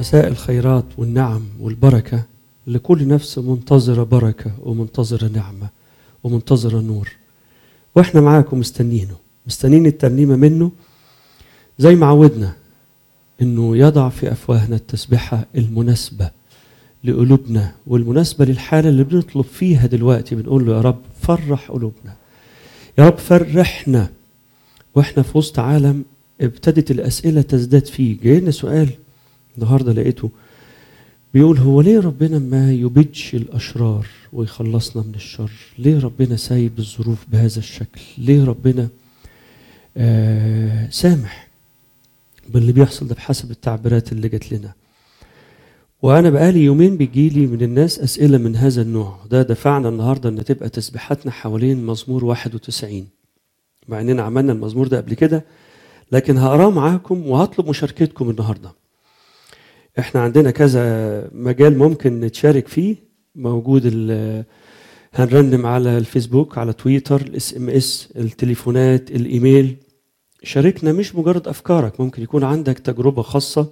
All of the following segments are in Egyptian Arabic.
مساء الخيرات والنعم والبركة لكل نفس منتظرة بركة ومنتظرة نعمة ومنتظرة نور واحنا معاكم مستنينه مستنين الترنيمة منه زي ما عودنا انه يضع في افواهنا التسبحة المناسبة لقلوبنا والمناسبة للحالة اللي بنطلب فيها دلوقتي بنقول له يا رب فرح قلوبنا يا رب فرحنا واحنا في وسط عالم ابتدت الاسئله تزداد فيه جاينا سؤال النهارده لقيته بيقول هو ليه ربنا ما يبيدش الاشرار ويخلصنا من الشر ليه ربنا سايب الظروف بهذا الشكل ليه ربنا آه سامح باللي بيحصل ده بحسب التعبيرات اللي جات لنا وانا بقالي يومين بيجيلي من الناس اسئله من هذا النوع ده دفعنا النهارده ان تبقى تسبيحاتنا حوالين مزمور 91 مع اننا عملنا المزمور ده قبل كده لكن هقراه معاكم وهطلب مشاركتكم النهارده احنا عندنا كذا مجال ممكن نتشارك فيه موجود هنرنم على الفيسبوك على تويتر الاس ام اس التليفونات الايميل شاركنا مش مجرد افكارك ممكن يكون عندك تجربه خاصه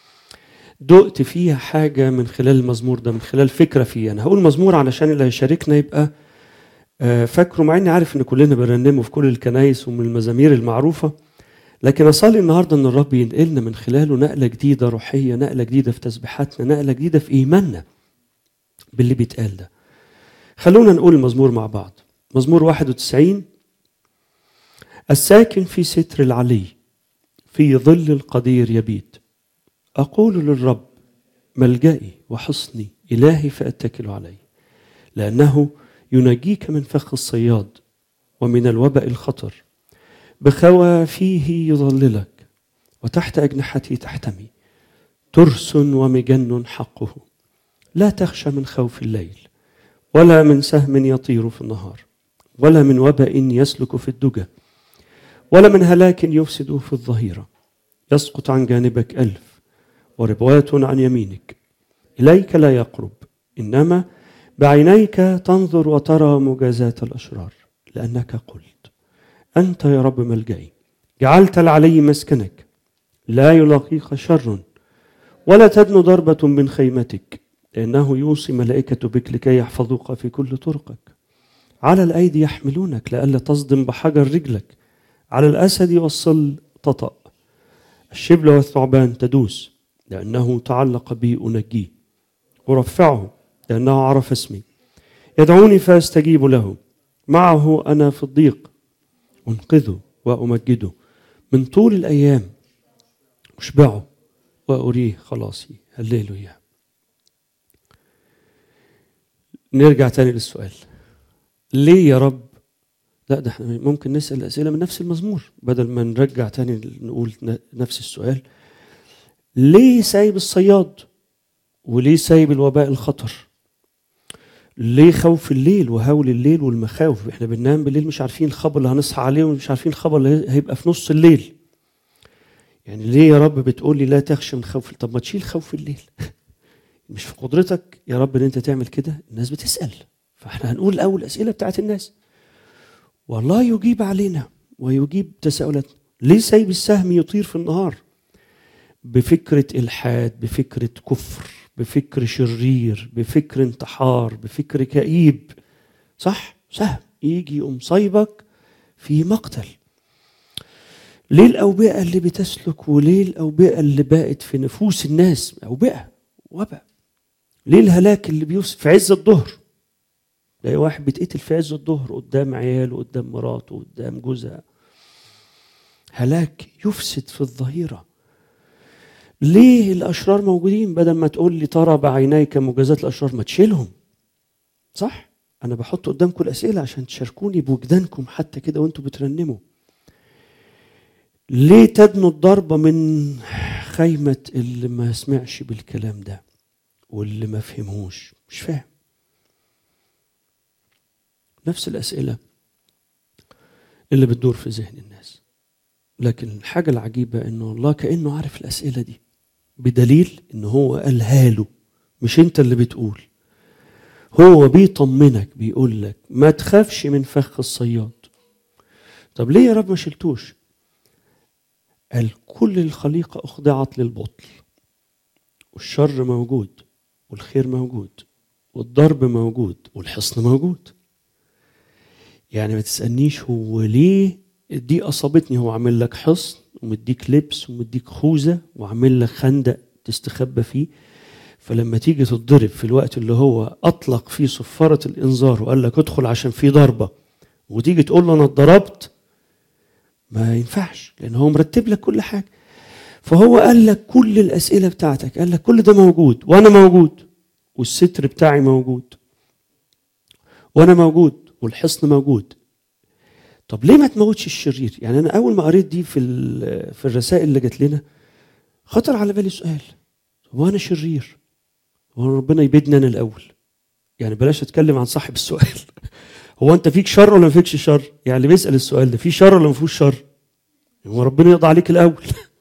دقت فيها حاجه من خلال المزمور ده من خلال فكره فيه انا هقول مزمور علشان اللي هيشاركنا يبقى فاكره مع اني عارف ان كلنا بنرنمه في كل الكنايس ومن المزامير المعروفه لكن اصلي النهارده ان الرب ينقلنا من خلاله نقله جديده روحيه نقله جديده في تسبيحاتنا نقله جديده في ايماننا باللي بيتقال ده خلونا نقول المزمور مع بعض مزمور 91 الساكن في ستر العلي في ظل القدير يبيت اقول للرب ملجئي وحصني الهي فاتكل عليه لانه ينجيك من فخ الصياد ومن الوباء الخطر بخوافيه يظللك وتحت أجنحته تحتمي ترس ومجن حقه لا تخشى من خوف الليل ولا من سهم يطير في النهار ولا من وباء يسلك في الدجى ولا من هلاك يفسد في الظهيرة يسقط عن جانبك ألف وربوات عن يمينك إليك لا يقرب إنما بعينيك تنظر وترى مجازات الأشرار لأنك قلت أنت يا رب ملجئي جعلت العلي مسكنك لا يلاقيك شر ولا تدن ضربة من خيمتك لأنه يوصي ملائكة بك لكي يحفظوك في كل طرقك على الأيدي يحملونك لئلا تصدم بحجر رجلك على الأسد والصل تطأ الشبل والثعبان تدوس لأنه تعلق بي أنجيه أرفعه لأنه عرف اسمي يدعوني فأستجيب له معه أنا في الضيق أنقذه وأمجده من طول الأيام أشبعه وأريه خلاصي هللويا نرجع تاني للسؤال ليه يا رب لا ده احنا ممكن نسأل أسئلة من نفس المزمور بدل ما نرجع تاني نقول نفس السؤال ليه سايب الصياد وليه سايب الوباء الخطر ليه خوف الليل وهول الليل والمخاوف احنا بننام بالليل مش عارفين الخبر اللي هنصحى عليه ومش عارفين الخبر اللي هيبقى في نص الليل يعني ليه يا رب بتقول لي لا تخشى من خوف طب ما تشيل خوف الليل مش في قدرتك يا رب ان انت تعمل كده الناس بتسال فاحنا هنقول الاول الاسئله بتاعت الناس والله يجيب علينا ويجيب تساؤلاتنا ليه سايب السهم يطير في النهار بفكره الحاد بفكره كفر بفكر شرير بفكر انتحار بفكر كئيب صح سهم يجي يقوم صايبك في مقتل ليه الأوبئة اللي بتسلك وليه الأوبئة اللي بقت في نفوس الناس أوبئة وباء ليه الهلاك اللي بيوصف في عز الظهر تلاقي واحد بيتقتل في عز الظهر قدام عياله قدام مراته قدام جوزها هلاك يفسد في الظهيره ليه الاشرار موجودين بدل ما تقول لي ترى بعينيك مجازات الاشرار ما تشيلهم صح انا بحط قدامكم الاسئله عشان تشاركوني بوجدانكم حتى كده وانتوا بترنموا ليه تدنوا الضربة من خيمة اللي ما سمعش بالكلام ده واللي ما فهموش مش فاهم نفس الأسئلة اللي بتدور في ذهن الناس لكن الحاجة العجيبة إنه الله كأنه عارف الأسئلة دي بدليل إن هو قالها له مش أنت اللي بتقول هو بيطمنك بيقول لك ما تخافش من فخ الصياد طب ليه يا رب ما شلتوش قال كل الخليقة أخضعت للبطل والشر موجود والخير موجود والضرب موجود والحصن موجود يعني ما تسألنيش هو ليه دي أصابتني هو عامل لك حصن ومديك لبس ومديك خوذة وعامل لك خندق تستخبى فيه فلما تيجي تتضرب في الوقت اللي هو أطلق فيه صفارة الإنذار وقال لك ادخل عشان في ضربة وتيجي تقول له أنا اتضربت ما ينفعش لأن هو مرتب لك كل حاجة فهو قال لك كل الأسئلة بتاعتك قال لك كل ده موجود وأنا موجود والستر بتاعي موجود وأنا موجود والحصن موجود طب ليه ما تموتش الشرير يعني أنا أول ما قريت دي في, في الرسائل اللي جات لنا خطر على بالي سؤال طب وأنا شرير هو ربنا يبيدني أنا الأول يعني بلاش أتكلم عن صاحب السؤال هو أنت فيك شر ولا ما فيكش شر يعني اللي بيسأل السؤال ده في شر ولا ما فيهوش شر هو ربنا يقضي عليك الأول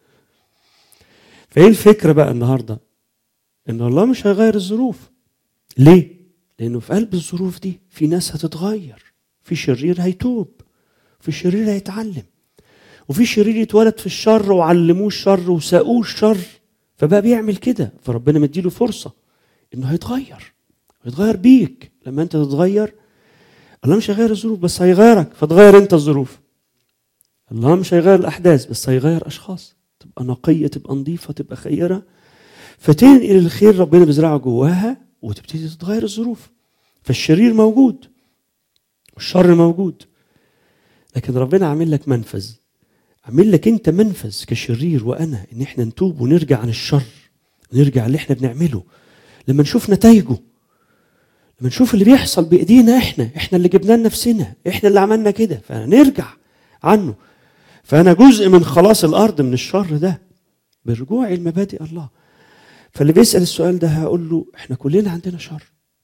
فايه الفكره بقى النهارده ان الله مش هيغير الظروف ليه لانه في قلب الظروف دي في ناس هتتغير في شرير هيتوب في شرير هيتعلم وفي شرير يتولد في الشر وعلموه الشر وساقوه الشر فبقى بيعمل كده فربنا مديله فرصه انه هيتغير هيتغير بيك لما انت تتغير الله مش هيغير الظروف بس هيغيرك فتغير انت الظروف الله مش هيغير الاحداث بس هيغير اشخاص تبقى نقية تبقى نظيفة تبقى خيرة فتنقل الخير ربنا بيزرعه جواها وتبتدي تتغير الظروف فالشرير موجود والشر موجود لكن ربنا عامل لك منفذ عامل لك انت منفذ كشرير وانا ان احنا نتوب ونرجع عن الشر ونرجع اللي احنا بنعمله لما نشوف نتائجه لما نشوف اللي بيحصل بايدينا احنا احنا اللي جبناه لنفسنا احنا اللي عملنا كده فنرجع عنه فأنا جزء من خلاص الأرض من الشر ده برجوعي لمبادئ الله فاللي بيسأل السؤال ده هقول له احنا كلنا عندنا شر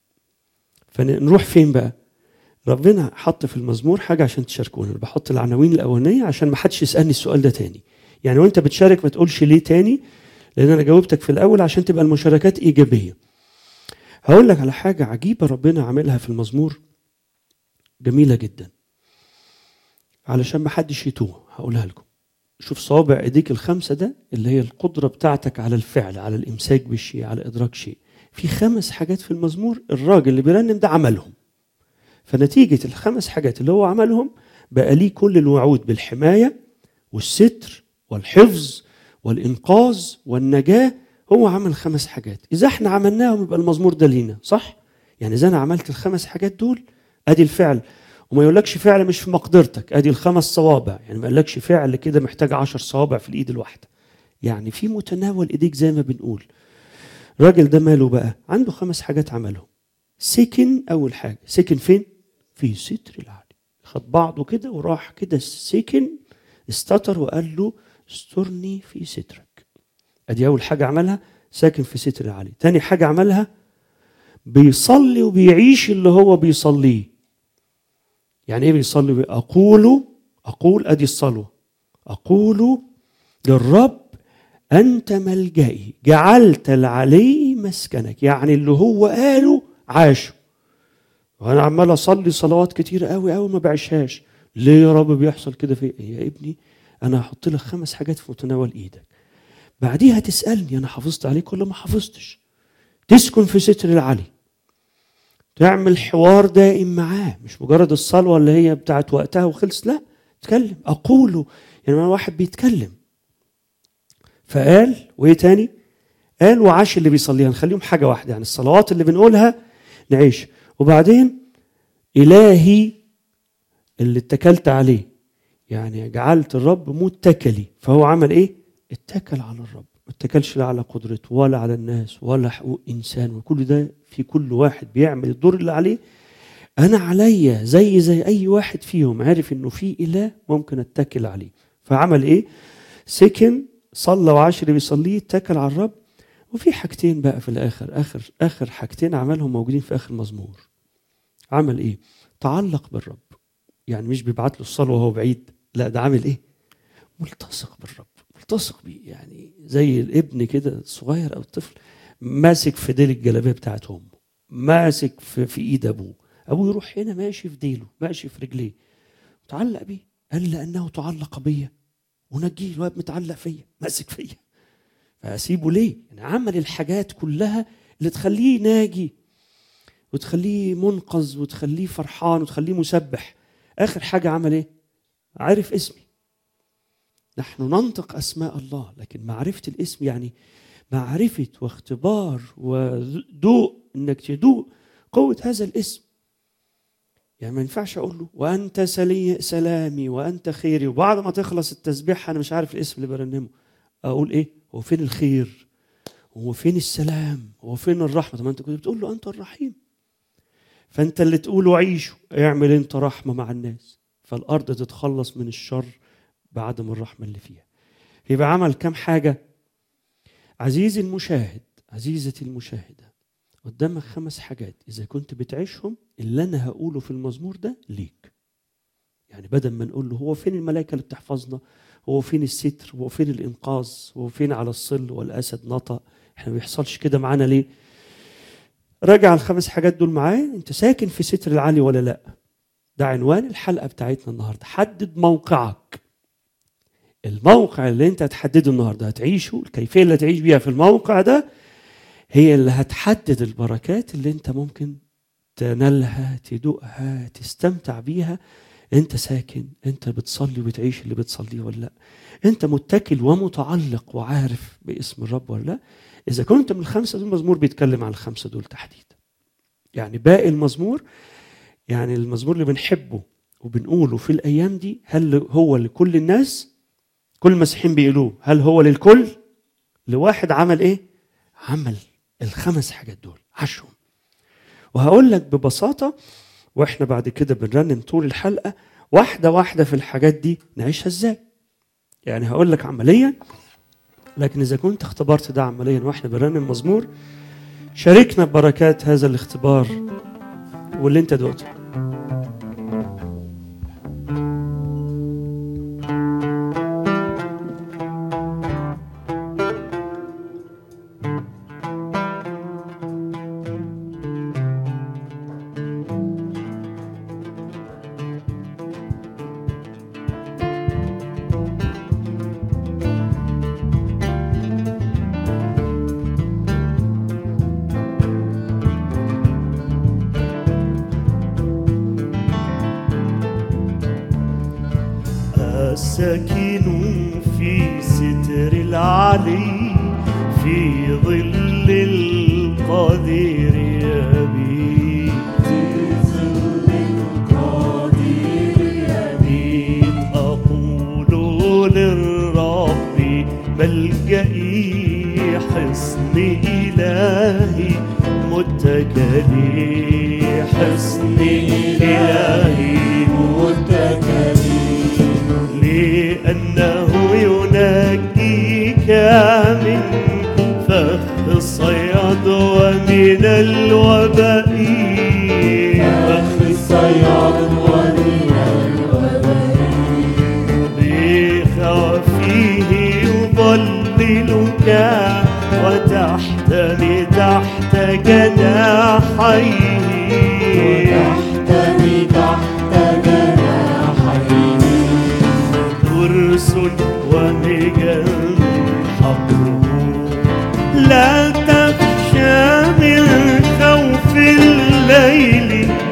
فنروح فين بقى ربنا حط في المزمور حاجة عشان تشاركونا بحط العناوين الأولانية عشان ما حدش يسألني السؤال ده تاني يعني وانت بتشارك ما تقولش ليه تاني لأن أنا جاوبتك في الأول عشان تبقى المشاركات إيجابية هقول لك على حاجة عجيبة ربنا عاملها في المزمور جميلة جدا علشان ما حدش يتوه هقولها لكم شوف صوابع ايديك الخمسه ده اللي هي القدره بتاعتك على الفعل على الامساك بالشيء على ادراك شيء في خمس حاجات في المزمور الراجل اللي بيرنم ده عملهم فنتيجه الخمس حاجات اللي هو عملهم بقى ليه كل الوعود بالحمايه والستر والحفظ والانقاذ والنجاه هو عمل خمس حاجات اذا احنا عملناهم يبقى المزمور ده لينا صح يعني اذا انا عملت الخمس حاجات دول ادي الفعل وما يقولكش فعل مش في مقدرتك ادي الخمس صوابع يعني ما قالكش فعل كده محتاج عشر صوابع في الايد الواحده يعني في متناول ايديك زي ما بنقول الراجل ده ماله بقى عنده خمس حاجات عملهم سكن اول حاجه سكن فين في ستر العالي خد بعضه كده وراح كده سكن استتر وقال له استرني في سترك ادي اول حاجه عملها ساكن في ستر العالي تاني حاجه عملها بيصلي وبيعيش اللي هو بيصليه يعني ايه بيصلي اقول اقول ادي الصلوه اقول للرب انت ملجئي جعلت العلي مسكنك يعني اللي هو قاله عاشه وانا عمال اصلي صلوات كتير قوي قوي ما بعيشهاش ليه يا رب بيحصل كده في يا ابني انا هحط لك خمس حاجات في متناول ايدك بعديها تسالني انا حافظت عليك ولا ما حافظتش تسكن في ستر العلي تعمل حوار دائم معاه مش مجرد الصلوه اللي هي بتاعت وقتها وخلص لا تكلم اقوله يعني واحد بيتكلم فقال وايه تاني قال وعاش اللي بيصليها نخليهم حاجه واحده يعني الصلوات اللي بنقولها نعيش وبعدين الهي اللي اتكلت عليه يعني جعلت الرب متكلي فهو عمل ايه اتكل على الرب ما اتكلش لا على قدرته ولا على الناس ولا حقوق انسان وكل ده في كل واحد بيعمل الدور اللي عليه انا عليا زي زي اي واحد فيهم عارف انه في اله ممكن اتكل عليه فعمل ايه سكن صلى وعشر بيصليه اتكل على الرب وفي حاجتين بقى في الاخر اخر اخر حاجتين عملهم موجودين في اخر مزمور عمل ايه تعلق بالرب يعني مش بيبعت له الصلاه وهو بعيد لا ده عامل ايه ملتصق بالرب ملتصق بيه يعني زي الابن كده الصغير او الطفل ماسك في ديل الجلابيه بتاعت امه ماسك في, في ايد ابوه ابوه يروح هنا ماشي في ديله ماشي في رجليه متعلق بيه قال لانه تعلق بيا ونجيه الواد متعلق فيا ماسك فيا فاسيبه ليه يعني عمل الحاجات كلها اللي تخليه ناجي وتخليه منقذ وتخليه فرحان وتخليه مسبح اخر حاجه عمل ايه عرف اسمي نحن ننطق اسماء الله لكن معرفه الاسم يعني معرفه واختبار وذوق انك تذوق قوه هذا الاسم يعني ما ينفعش اقول له وانت سلي سلامي وانت خيري وبعد ما تخلص التسبيح انا مش عارف الاسم اللي برنمه اقول ايه هو فين الخير هو فين السلام هو فين الرحمه طب ما انت كنت بتقول له انت الرحيم فانت اللي تقوله عيشه اعمل انت رحمه مع الناس فالارض تتخلص من الشر بعدم الرحمه اللي فيها يبقى عمل كام حاجه عزيزي المشاهد عزيزتي المشاهده قدامك خمس حاجات اذا كنت بتعيشهم اللي انا هقوله في المزمور ده ليك يعني بدل ما نقول له هو فين الملائكه اللي بتحفظنا هو فين الستر هو فين الانقاذ هو فين على الصل والاسد نطق احنا ما بيحصلش كده معانا ليه راجع الخمس حاجات دول معايا انت ساكن في ستر العالي ولا لا ده عنوان الحلقه بتاعتنا النهارده حدد موقعك الموقع اللي انت هتحدده النهارده هتعيشه الكيفيه اللي هتعيش بيها في الموقع ده هي اللي هتحدد البركات اللي انت ممكن تنالها تدوقها تستمتع بيها انت ساكن انت بتصلي وبتعيش اللي بتصليه ولا لا انت متكل ومتعلق وعارف باسم الرب ولا لا اذا كنت من الخمسه دول المزمور بيتكلم عن الخمسه دول تحديدا يعني باقي المزمور يعني المزمور اللي بنحبه وبنقوله في الايام دي هل هو لكل الناس كل المسيحيين بيقولوه هل هو للكل لواحد عمل ايه عمل الخمس حاجات دول عاشهم وهقول لك ببساطه واحنا بعد كده بنرنم طول الحلقه واحده واحده في الحاجات دي نعيشها ازاي يعني هقول لك عمليا لكن اذا كنت اختبرت ده عمليا واحنا بنرنم مزمور شاركنا ببركات هذا الاختبار واللي انت دقته الساكن في ستر العلي في ظل القدير يبي يبيت أقول للرب ملجئي حصن إلهي متكلي حصن إلهي متكلي لأنه ينجيك من فخ الصياد ومن الوباء فخ الصياد ومن بخوفه يضللك وتحتمي تحت جناحيه تحتمي تحت جناحيه ترس ومجن حقه لا تخشى من خوف الليل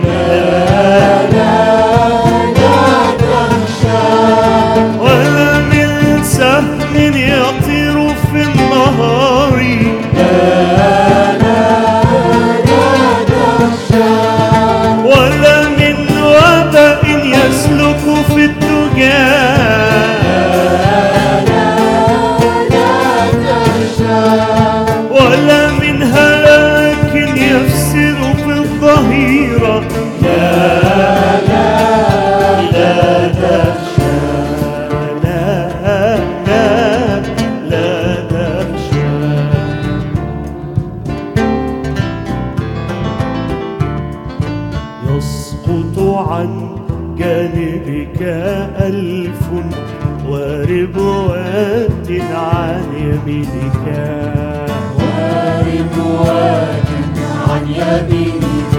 ولا من سهم يطير في النهار ولا من وباء يسلك في الدجى ولا من هلاك يفسد في الظهيرة لا لا لا تخشى لا لا لا تخشى يسقط عن جانبك ألف وربوات عن يمينك وربوات عن يمينك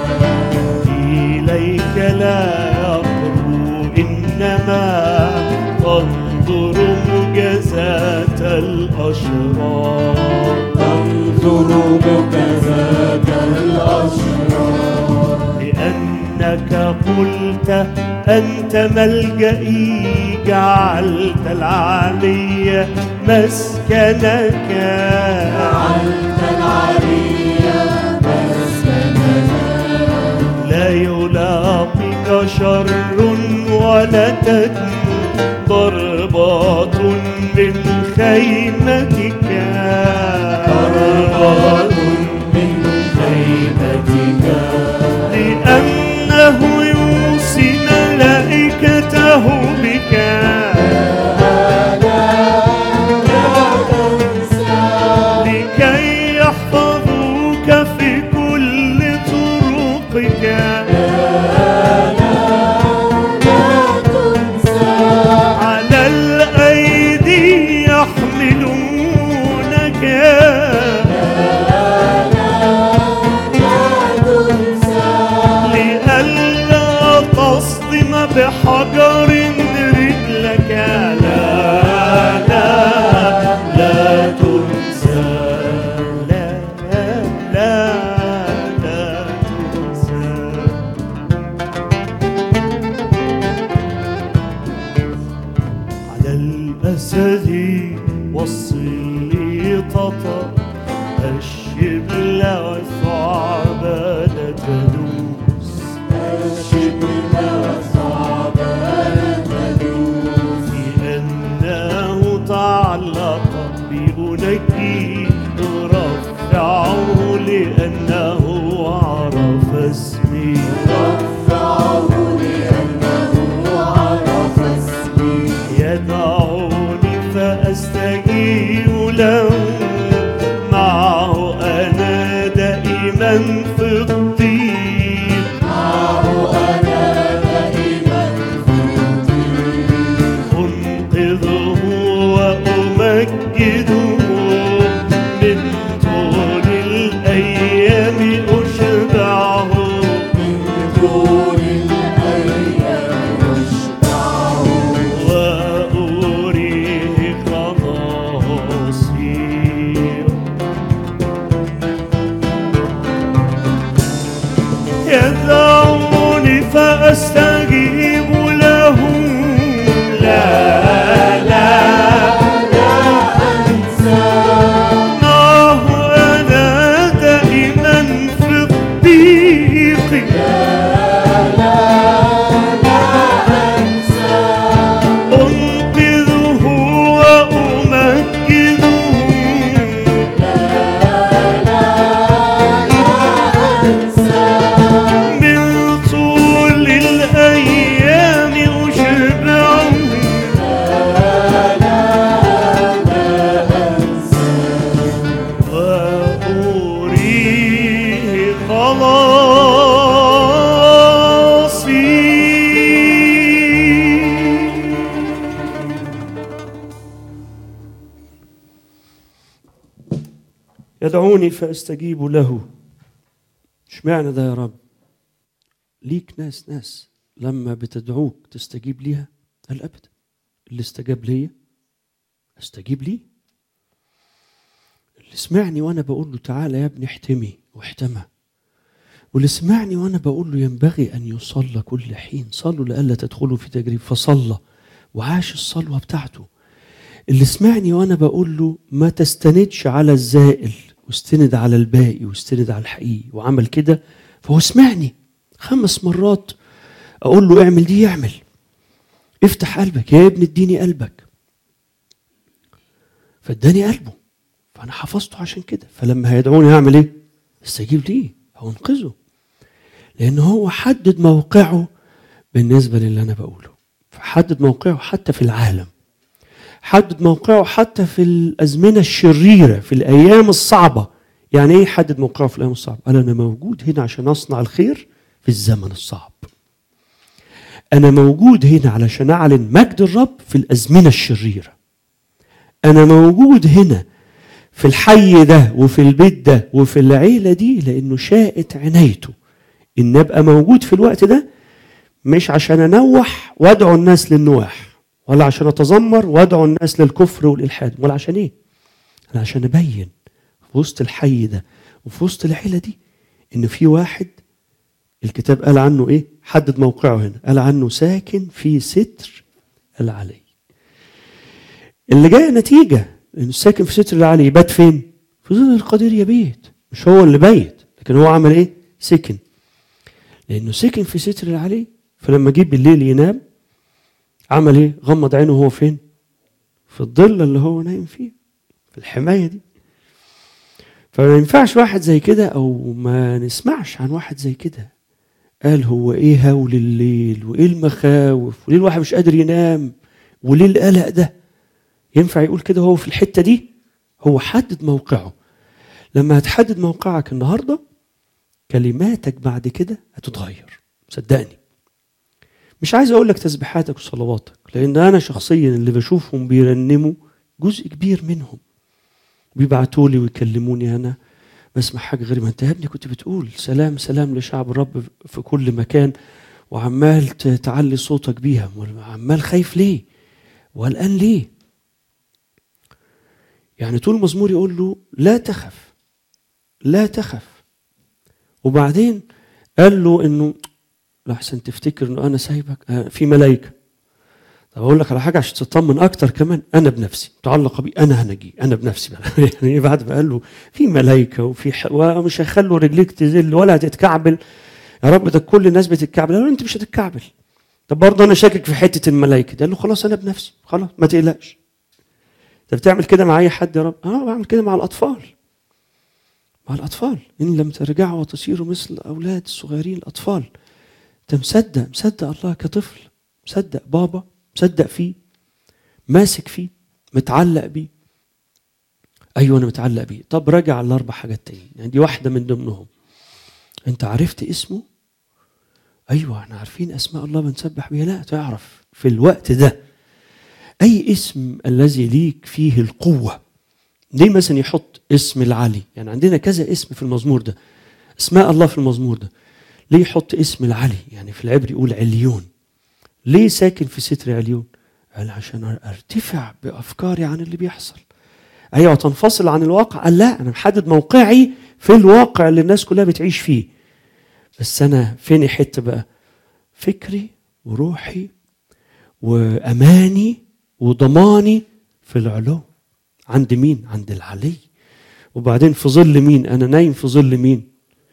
إليك لا يقرب إنما تنظر مجازاة الأشرار تنظر مكذاك الأشرار لأنك قلت أنت ملجئي جعلت العلي مسكنك جعلت العلي مسكننا لا يلاقيك شر ولا تدنو ضربات من خيمتك ضربات من خيمتك لأنه يوصي ملائكته بك لكي يحفظوك في كل طرقك على الأيدي يحملونك لئلا تصدم بحجر رجلك لا لا لا تنسى لا لا لا تنسى على الأسد والسلطة الشبل والثعبان تدوس الشبل والثعبان تدوس لأنه تعلق بأنكي رفعه لأنه عرف اسمي رفعه لأنه عرف اسمي يدعوني فأستجيب له معه أنا دائما في الضيق معه أنا دائما في الطريق أنقذه وأمجده من طول الأيام أشبعه من طول الأيام يشبعه وأريه خلاصي يدعوني فأستجيب له لا لا معه أنا دائما في الضيق أنقذه وأمجده من طول الأيام أشبعه وأريه خلاصي يدعوني فاستجيب له اشمعنى ده يا رب ليك ناس ناس لما بتدعوك تستجيب ليها قال ابدا اللي استجاب ليا استجيب ليه اللي سمعني وانا بقول له تعالى يا ابني احتمي واحتمى واللي سمعني وانا بقول له ينبغي ان يصلى كل حين صلوا لئلا تدخلوا في تجريب فصلى وعاش الصلوه بتاعته اللي سمعني وانا بقول له ما تستندش على الزائل واستند على الباقي واستند على الحقيقي وعمل كده فهو سمعني خمس مرات اقول له اعمل دي يعمل افتح قلبك يا ابني اديني قلبك فاداني قلبه فانا حفظته عشان كده فلما هيدعوني هعمل ايه استجيب ليه هنقذه لان هو حدد موقعه بالنسبه للي انا بقوله فحدد موقعه حتى في العالم حدد موقعه حتى في الازمنه الشريره في الايام الصعبه يعني ايه يحدد موقعه في الايام الصعبه قال انا موجود هنا عشان اصنع الخير في الزمن الصعب انا موجود هنا علشان اعلن مجد الرب في الازمنه الشريره انا موجود هنا في الحي ده وفي البيت ده وفي العيله دي لانه شاءت عنايته ان ابقى موجود في الوقت ده مش عشان انوح وادعو الناس للنواح ولا عشان اتذمر وادعو الناس للكفر والالحاد ولا عشان ايه انا عشان ابين في وسط الحي ده وفي وسط العيله دي ان في واحد الكتاب قال عنه ايه حدد موقعه هنا قال عنه ساكن في ستر العلي اللي جايه نتيجه انه ساكن في ستر العلي يبات فين في ظل القدير يبيت مش هو اللي بيت لكن هو عمل ايه سكن لانه سكن في ستر العلي فلما جه بالليل ينام عمل ايه غمض عينه وهو فين في الظل اللي هو نايم فيه في الحمايه دي فما ينفعش واحد زي كده او ما نسمعش عن واحد زي كده قال هو ايه هول الليل وايه المخاوف وليه الواحد مش قادر ينام وليه القلق ده ينفع يقول كده هو في الحته دي هو حدد موقعه لما هتحدد موقعك النهارده كلماتك بعد كده هتتغير صدقني مش عايز اقول لك تسبيحاتك وصلواتك لان انا شخصيا اللي بشوفهم بيرنموا جزء كبير منهم بيبعتوا لي ويكلموني انا بسمع حاجه غريبه انت يا ابني كنت بتقول سلام سلام لشعب الرب في كل مكان وعمال ت- تعلي صوتك بيها عمال خايف ليه وقلقان ليه يعني طول مزمور يقول له لا تخف لا تخف وبعدين قال له انه لحسن تفتكر انه انا سايبك آه، في ملائكه طب اقول لك على حاجه عشان تطمن اكتر كمان انا بنفسي متعلقه بي انا هنجي انا بنفسي بقى. يعني بعد ما قال له في ملائكه وفي ح... ومش هيخلوا رجليك تزل ولا هتتكعبل يا رب ده كل الناس بتتكعبل قال له انت مش هتتكعبل طب برضه انا شاكك في حته الملائكه ده قال له خلاص انا بنفسي خلاص ما تقلقش انت بتعمل كده مع اي حد يا رب اه بعمل كده مع الاطفال مع الاطفال ان لم ترجعوا وتصيروا مثل اولاد الصغيرين الاطفال انت مصدق مصدق الله كطفل مصدق بابا مصدق فيه ماسك فيه متعلق بيه ايوه انا متعلق بيه طب راجع على الاربع حاجات تاني يعني دي واحده من ضمنهم انت عرفت اسمه ايوه احنا عارفين اسماء الله بنسبح بيها لا تعرف في الوقت ده اي اسم الذي ليك فيه القوه ليه مثلا يحط اسم العلي يعني عندنا كذا اسم في المزمور ده اسماء الله في المزمور ده ليه يحط اسم العلي يعني في العبر يقول عليون ليه ساكن في ستر عليون قال عشان ارتفع بافكاري عن اللي بيحصل ايوه تنفصل عن الواقع قال لا انا محدد موقعي في الواقع اللي الناس كلها بتعيش فيه بس انا فين حته بقى فكري وروحي واماني وضماني في العلو عند مين عند العلي وبعدين في ظل مين انا نايم في ظل مين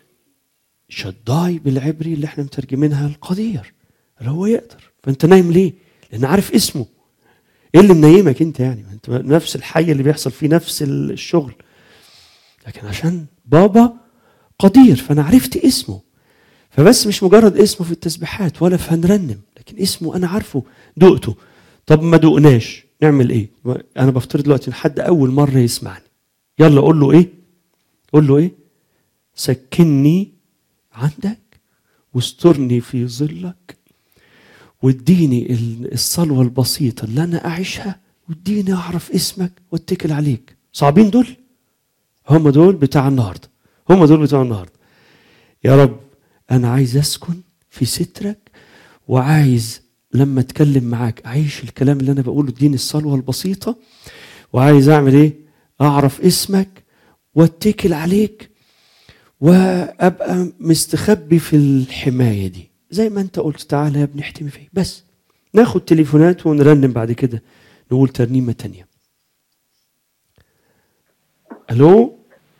شداي بالعبري اللي احنا مترجمينها القدير اللي هو يقدر فانت نايم ليه لان عارف اسمه ايه اللي منيمك انت يعني ما انت نفس الحي اللي بيحصل فيه نفس الشغل لكن عشان بابا قدير فانا عرفت اسمه فبس مش مجرد اسمه في التسبيحات ولا في هنرنم لكن اسمه انا عارفه دقته طب ما دقناش نعمل ايه انا بفترض دلوقتي ان حد اول مره يسمعني يلا قول له ايه قول له ايه سكني عندك واسترني في ظلك واديني ال- الصلوة البسيطة اللي أنا أعيشها واديني أعرف اسمك واتكل عليك صعبين دول هم دول بتاع النهاردة هم دول بتاع النهاردة يا رب أنا عايز أسكن في سترك وعايز لما أتكلم معاك أعيش الكلام اللي أنا بقوله اديني الصلوة البسيطة وعايز أعمل إيه أعرف اسمك واتكل عليك وابقى مستخبي في الحمايه دي زي ما انت قلت تعالى يا ابني احتمي فيه بس ناخد تليفونات ونرنم بعد كده نقول ترنيمه تانية الو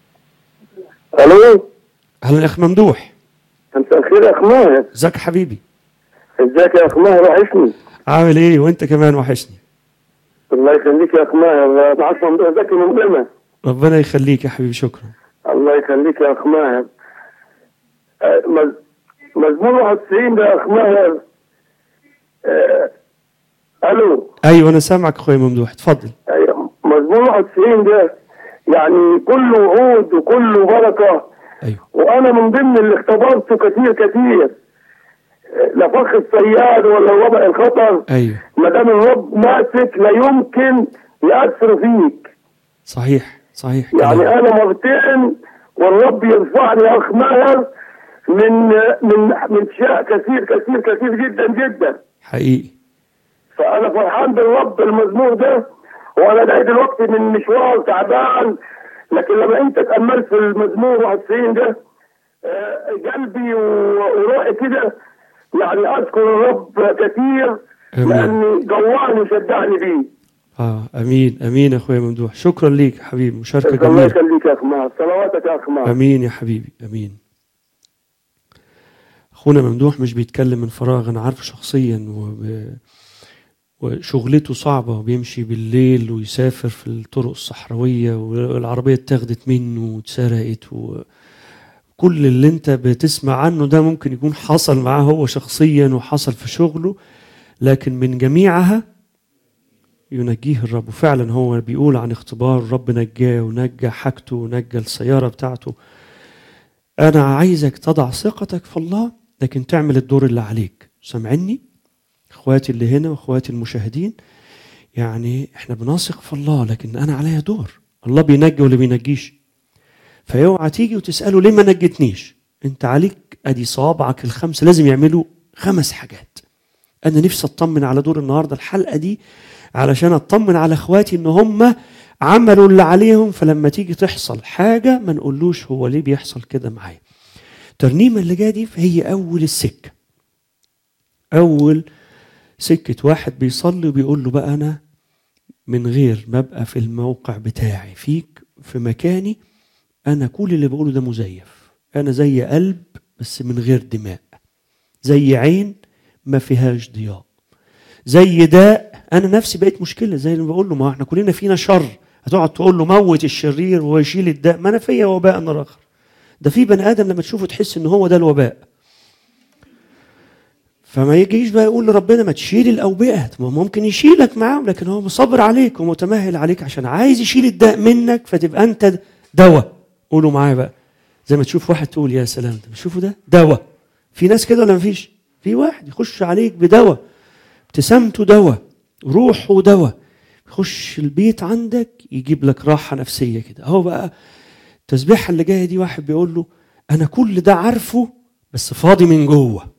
الو اهلا يا اخ ممدوح مساء الخير يا اخ ماهر ازيك حبيبي ازيك يا اخ ماهر وحشني عامل ايه وانت كمان وحشني الله يخليك يا اخ ماهر معاك ممدوح زكي من قمة ربنا يخليك يا حبيبي شكرا الله يخليك يا اخ ماهر آه، مز- مزمور 91 ده يا اخ ماهر آه، الو ايوه انا سامعك اخويا ممدوح اتفضل أيوة، مزمور 91 ده يعني كله وعود وكله بركه ايوه وانا من ضمن اللي اختبرته كتير كتير آه، لا فخ الصياد ولا وضع الخطر ايوه ما دام الرب ماسك لا يمكن يأثر فيك صحيح صحيح يعني كلام. انا مرتين والرب يرفعني يا اخ ماهر من من من شيء كثير كثير كثير جدا جدا حقيقي فانا فرحان بالرب المزمور ده وانا جاي دلوقتي من مشوار تعبان لكن لما انت تاملت في المزمور 91 ده آه، قلبي و- وروحي كده يعني اذكر الرب كثير آمين. لاني جوعني وشجعني بيه اه امين امين يا اخويا ممدوح شكرا ليك يا حبيبي مشاركه الله جميله يخليك يا اخ ماهر صلواتك يا اخ ماهر امين يا حبيبي امين اخونا ممدوح مش بيتكلم من فراغ انا عارفه شخصيا وب... وشغلته صعبة وبيمشي بالليل ويسافر في الطرق الصحراوية والعربية اتاخدت منه واتسرقت وكل اللي انت بتسمع عنه ده ممكن يكون حصل معاه هو شخصيا وحصل في شغله لكن من جميعها ينجيه الرب وفعلا هو بيقول عن اختبار الرب نجاه ونجى حاجته ونجى السيارة بتاعته أنا عايزك تضع ثقتك في الله لكن تعمل الدور اللي عليك سامعني اخواتي اللي هنا واخواتي المشاهدين يعني احنا بنثق في الله لكن انا عليا دور الله بينجي ولا بينجيش فاوعى تيجي وتساله ليه ما نجتنيش انت عليك ادي صوابعك الخمسه لازم يعملوا خمس حاجات انا نفسي اطمن على دور النهارده الحلقه دي علشان اطمن على اخواتي ان هم عملوا اللي عليهم فلما تيجي تحصل حاجه ما نقولوش هو ليه بيحصل كده معايا الترنيمه اللي جايه دي هي اول السكه اول سكه واحد بيصلي وبيقول له بقى انا من غير ما ابقى في الموقع بتاعي فيك في مكاني انا كل اللي بقوله ده مزيف انا زي قلب بس من غير دماء زي عين ما فيهاش ضياء زي داء انا نفسي بقيت مشكله زي اللي بقول له ما احنا كلنا فينا شر هتقعد تقول له موت الشرير وهو يشيل الداء ما انا فيا وباء انا اخر ده في بني ادم لما تشوفه تحس ان هو ده الوباء فما يجيش بقى يقول لربنا ما تشيل الاوبئه ما ممكن يشيلك معاهم لكن هو صابر عليك ومتمهل عليك عشان عايز يشيل الداء منك فتبقى انت دواء قولوا معايا بقى زي ما تشوف واحد تقول يا سلام ده بتشوفوا ده دواء في ناس كده ولا مفيش في واحد يخش عليك بدواء ابتسامته دواء روحه دواء يخش البيت عندك يجيب لك راحة نفسية كده هو بقى التسبيحة اللي جاية دي واحد بيقول له أنا كل ده عارفه بس فاضي من جوه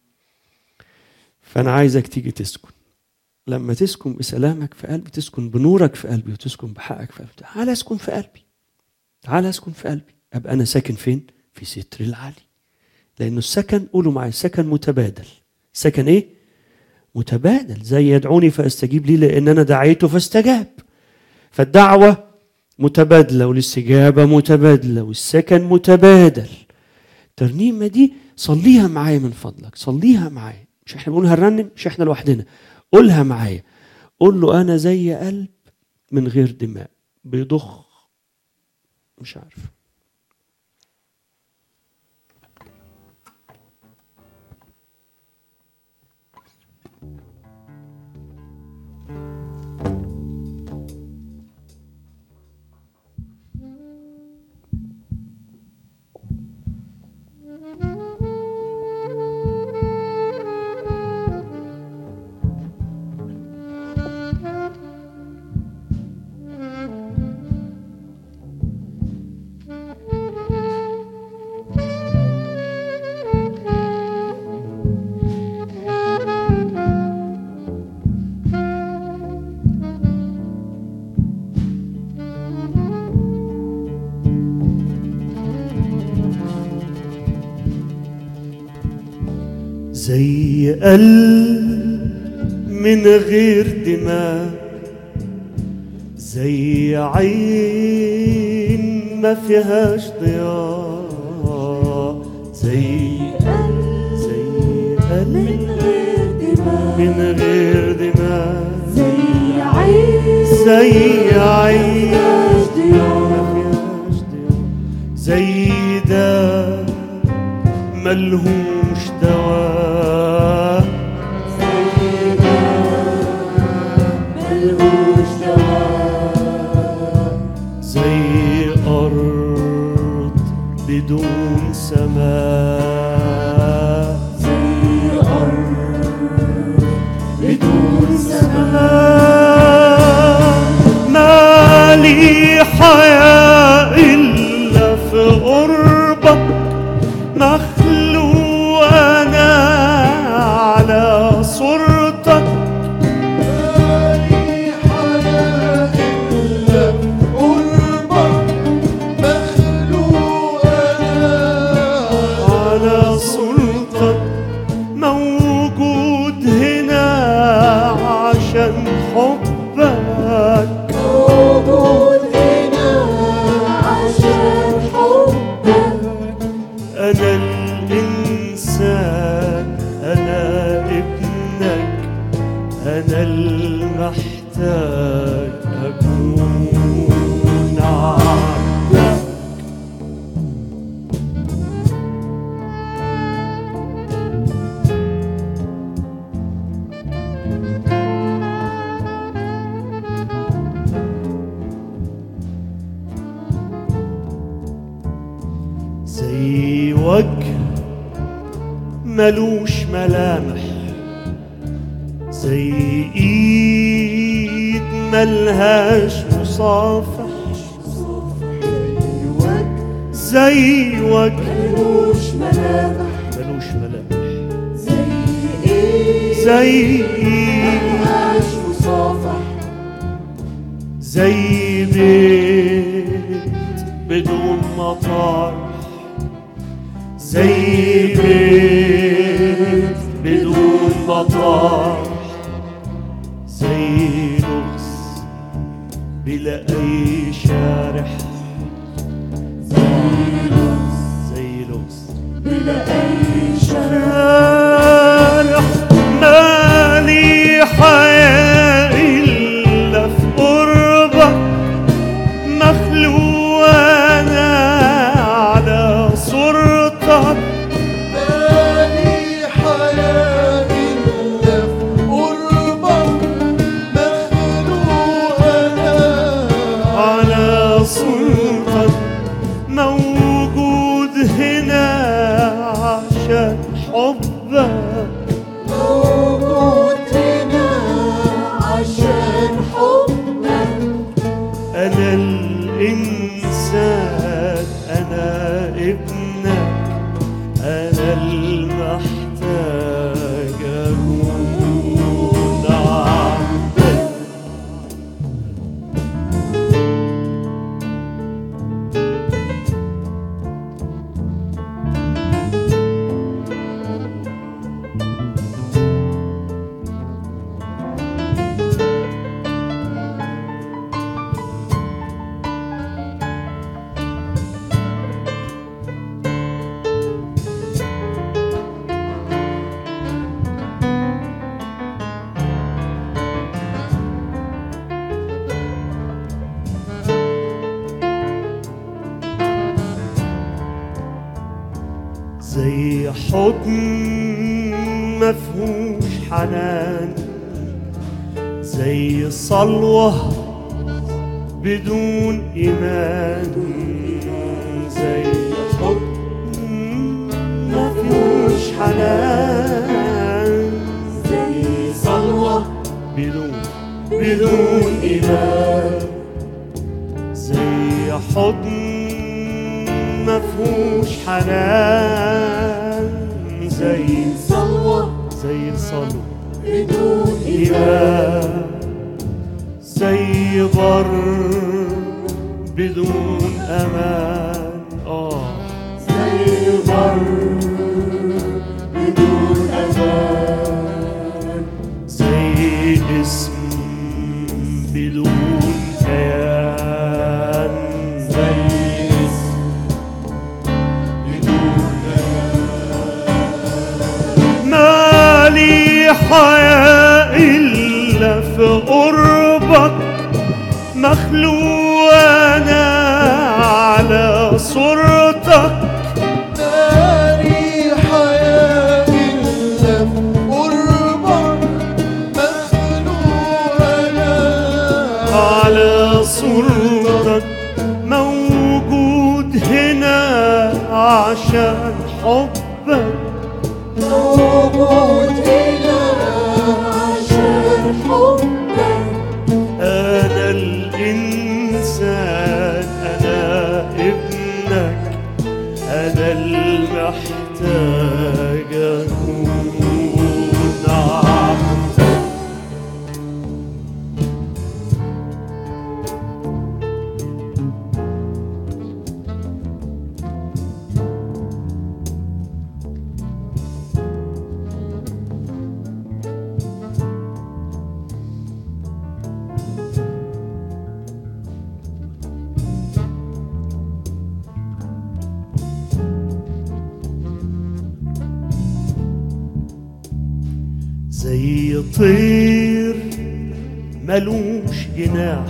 فأنا عايزك تيجي تسكن لما تسكن بسلامك في قلبي تسكن بنورك في قلبي وتسكن بحقك في قلبي تعال اسكن في قلبي تعال اسكن في قلبي ابقى انا ساكن فين في ستر العالي لانه السكن قولوا معايا سكن متبادل سكن ايه متبادل زي يدعوني فاستجيب لي لان انا دعيته فاستجاب فالدعوه متبادله والاستجابه متبادله والسكن متبادل الترنيمه دي صليها معايا من فضلك صليها معايا مش احنا بنقول هنرنم مش احنا لوحدنا قولها معايا قول له انا زي قلب من غير دماء بيضخ مش عارف زي قلب من غير دماء زي عين ما فيهاش ضياء زي زي قلب غير دماء من غير دماء زي عين زي عين مفيهاش ضياء ما فيهاش ضياء زي ده ملهوش دواء ملهوش دواء زي أرض بدون سماء زي أرض بدون سماء ما لي حياة إلا في قربك مخلوق أنا على صورتك عشان حبك موجود هنا عشان حبك أنا الإنسان أنا ابنك أنا المحتاج أكون عبدك زي وجه ملوش ملامح زي ايد ملهاش مصافح زي وجه ملوش ملامح ملوش ملامح زي ايه زي ايد ملهاش مصافح زي بيت بدون مطار زي بيت بدون مطار زي لغز بلا أي شارح زي لغز بلا اي شرف شارح مالي حياة إلا في قربك مخلوق أنا على صورتك مالي حياة إلا في قربك مخلوق أنا على صورتك موجود هنا عشان حبك موجود هنا عشان حبك أنا الإنسان أنا ابنك أنا المحتاج أكون عبدك زي حضن مفهوش حنان زي صلوة بدون إيمان زي حضن مفهوش حنان زي صلوة بدون بدون إيمان زي حضن مفهوش حنان زي صلوة زي صلو بدون إيمان زي بر بدون أمان آه زي بر بدون أمان زي اسم بدون كيان زي اسم بدون مالي حياة إلا في قربك مخلوق أنا على صورتك مالي حياة إلا في قربك مخلوق أنا على صورتك موجود هنا عشان حبك موجود هنا عشان حبك أنا الإنسان أنا ابنك أنا المحتاج أكون عبدك زي طير ملوش جناح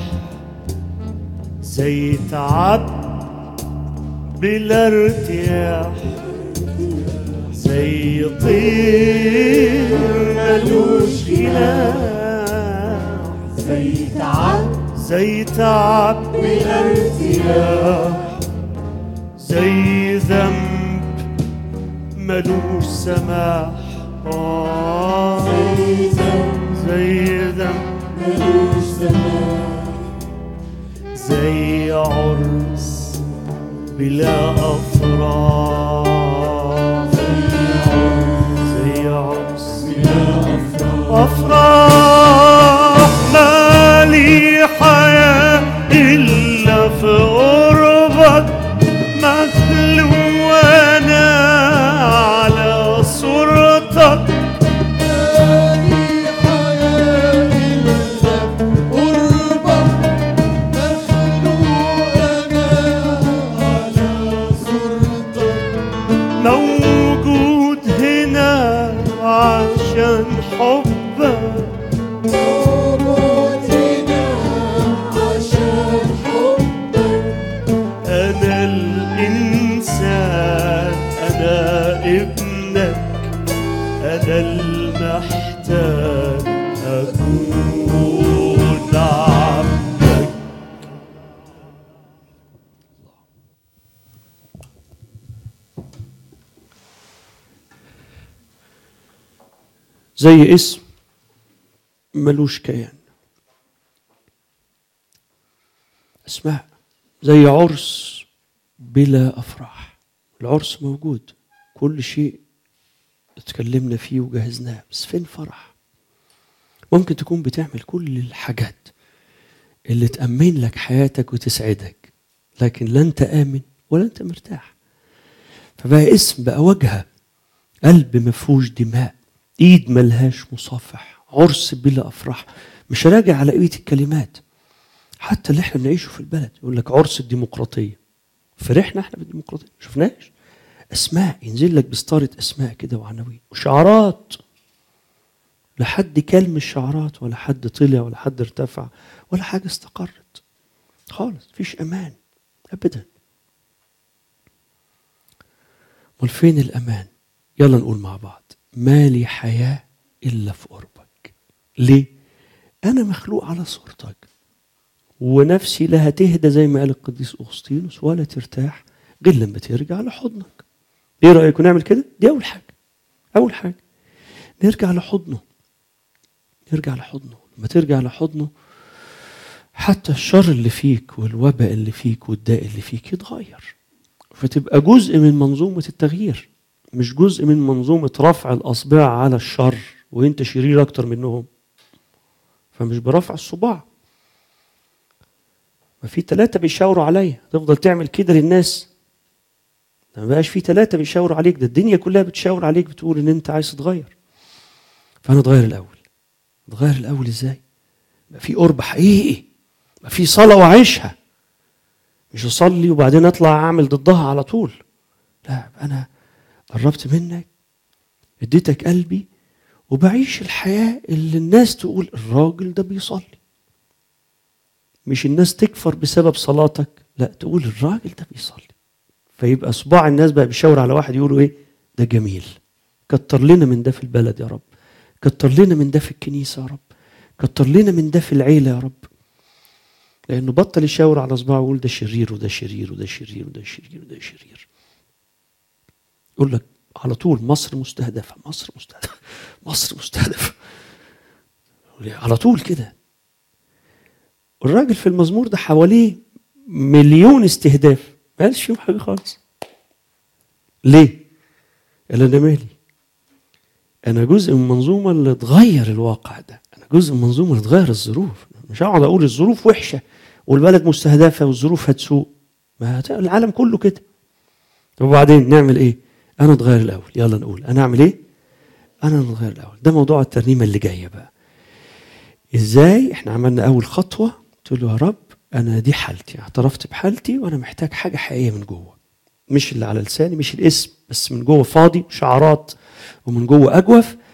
زي تعب بلا ارتياح زي طير ملوش جناح زي تعب زي تعب بلا ارتياح زي ذنب ملوش سماح آه زي ذنب زي ذنب ملوش زمان زي عرس بلا أفراح زي عرس بلا أفراح أفراح ما لي حياة إلا في قربك مخلوق أنا على صورتك مالي حياة إلا قربك مخلوق أنا على صورتك موجود هنا عشان حبك موجود هنا عشان حبك أنا الإنسان أنا ابنك أنا المحتاج أكون عبدك زي اسم ملوش كيان اسماء زي عرس بلا افراح العرس موجود كل شيء اتكلمنا فيه وجهزناه بس فين فرح ممكن تكون بتعمل كل الحاجات اللي تأمن لك حياتك وتسعدك لكن لا انت آمن ولا انت مرتاح فبقى اسم بقى وجهه قلب مفهوش دماء ايد ملهاش مصافح عرس بلا افراح مش راجع على قويه الكلمات حتى اللي احنا بنعيشه في البلد يقول لك عرس الديمقراطيه فرحنا احنا بالديمقراطيه ما شفناش اسماء ينزل لك بسطاره اسماء كده وعناوين وشعارات لا حد كلم الشعارات ولا حد طلع ولا حد ارتفع ولا حاجه استقرت خالص مفيش امان ابدا امال فين الامان يلا نقول مع بعض ما لي حياه الا في قربك ليه انا مخلوق على صورتك ونفسي لا هتهدى زي ما قال القديس اغسطينوس ولا ترتاح غير لما ترجع لحضنك ايه رايكم نعمل كده دي اول حاجه اول حاجه نرجع لحضنه نرجع لحضنه لما ترجع لحضنه حتى الشر اللي فيك والوباء اللي فيك والداء اللي فيك يتغير فتبقى جزء من منظومة التغيير مش جزء من منظومة رفع الأصبع على الشر وانت شرير أكتر منهم فمش برفع الصباع ما في ثلاثة بيشاوروا عليا تفضل تعمل كده للناس ده ما بقاش في ثلاثة بيشاوروا عليك ده الدنيا كلها بتشاور عليك بتقول ان انت عايز تتغير فانا اتغير الاول اتغير الاول ازاي يبقى في قرب حقيقي يبقى في صلاة واعيشها مش اصلي وبعدين اطلع اعمل ضدها على طول لا انا قربت منك اديتك قلبي وبعيش الحياة اللي الناس تقول الراجل ده بيصلي مش الناس تكفر بسبب صلاتك لا تقول الراجل ده بيصلي فيبقى صباع الناس بقى بيشاور على واحد يقولوا ايه ده جميل كتر لنا من ده في البلد يا رب كتر لنا من ده في الكنيسة يا رب كتر لنا من ده في العيلة يا رب لأنه بطل يشاور على صباعه ويقول ده شرير وده شرير وده شرير وده شرير وده شرير يقول لك على طول مصر مستهدفة مصر مستهدفة مصر مستهدفة على طول كده الراجل في المزمور ده حواليه مليون استهداف ما قالش فيهم حاجة خالص ليه؟ قال أنا مالي أنا جزء من منظومة اللي تغير الواقع ده أنا جزء من منظومة اللي تغير الظروف مش هقعد أقول الظروف وحشة والبلد مستهدفة والظروف هتسوء ما هت- العالم كله كده طب وبعدين نعمل إيه؟ أنا أتغير الأول يلا نقول أنا أعمل إيه؟ أنا أتغير الأول ده موضوع الترنيمة اللي جاية بقى إزاي إحنا عملنا أول خطوة قلت له يا رب أنا دي حالتي اعترفت بحالتي وأنا محتاج حاجة حقيقية من جوه مش اللي على لساني مش الاسم بس من جوه فاضي شعارات ومن جوه أجوف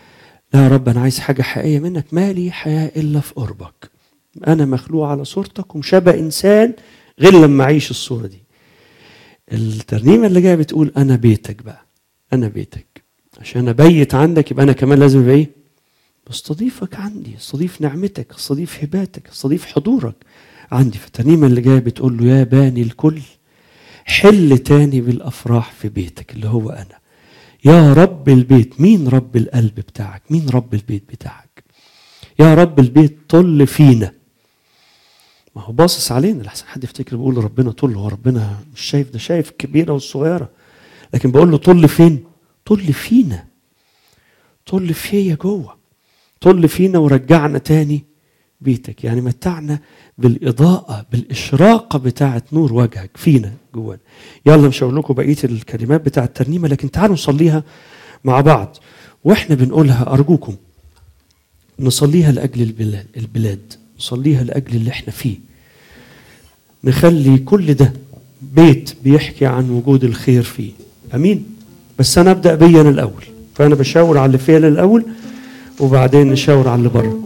لا يا رب انا عايز حاجه حقيقيه منك مالي حياه الا في قربك انا مخلوق على صورتك ومشابه انسان غير لما اعيش الصوره دي الترنيمه اللي جايه بتقول انا بيتك بقى انا بيتك عشان ابيت عندك يبقى انا كمان لازم ابقى ايه بستضيفك عندي استضيف نعمتك استضيف هباتك استضيف حضورك عندي فالترنيمه اللي جايه بتقول له يا باني الكل حل تاني بالافراح في بيتك اللي هو انا يا رب البيت مين رب القلب بتاعك مين رب البيت بتاعك يا رب البيت طل فينا ما هو باصص علينا لحسن حد يفتكر بيقول ربنا طل هو ربنا مش شايف ده شايف الكبيره والصغيره لكن بقول له طل فين طل فينا طل فيا جوه طل فينا ورجعنا تاني بيتك يعني متعنا بالإضاءة بالإشراقة بتاعة نور وجهك فينا جوانا يلا مش هقول لكم بقية الكلمات بتاعة الترنيمة لكن تعالوا نصليها مع بعض واحنا بنقولها أرجوكم نصليها لأجل البلاد, البلاد نصليها لأجل اللي احنا فيه نخلي كل ده بيت بيحكي عن وجود الخير فيه أمين بس أنا أبدأ بيا أنا الأول فأنا بشاور على اللي فيا أنا الأول وبعدين نشاور على اللي بره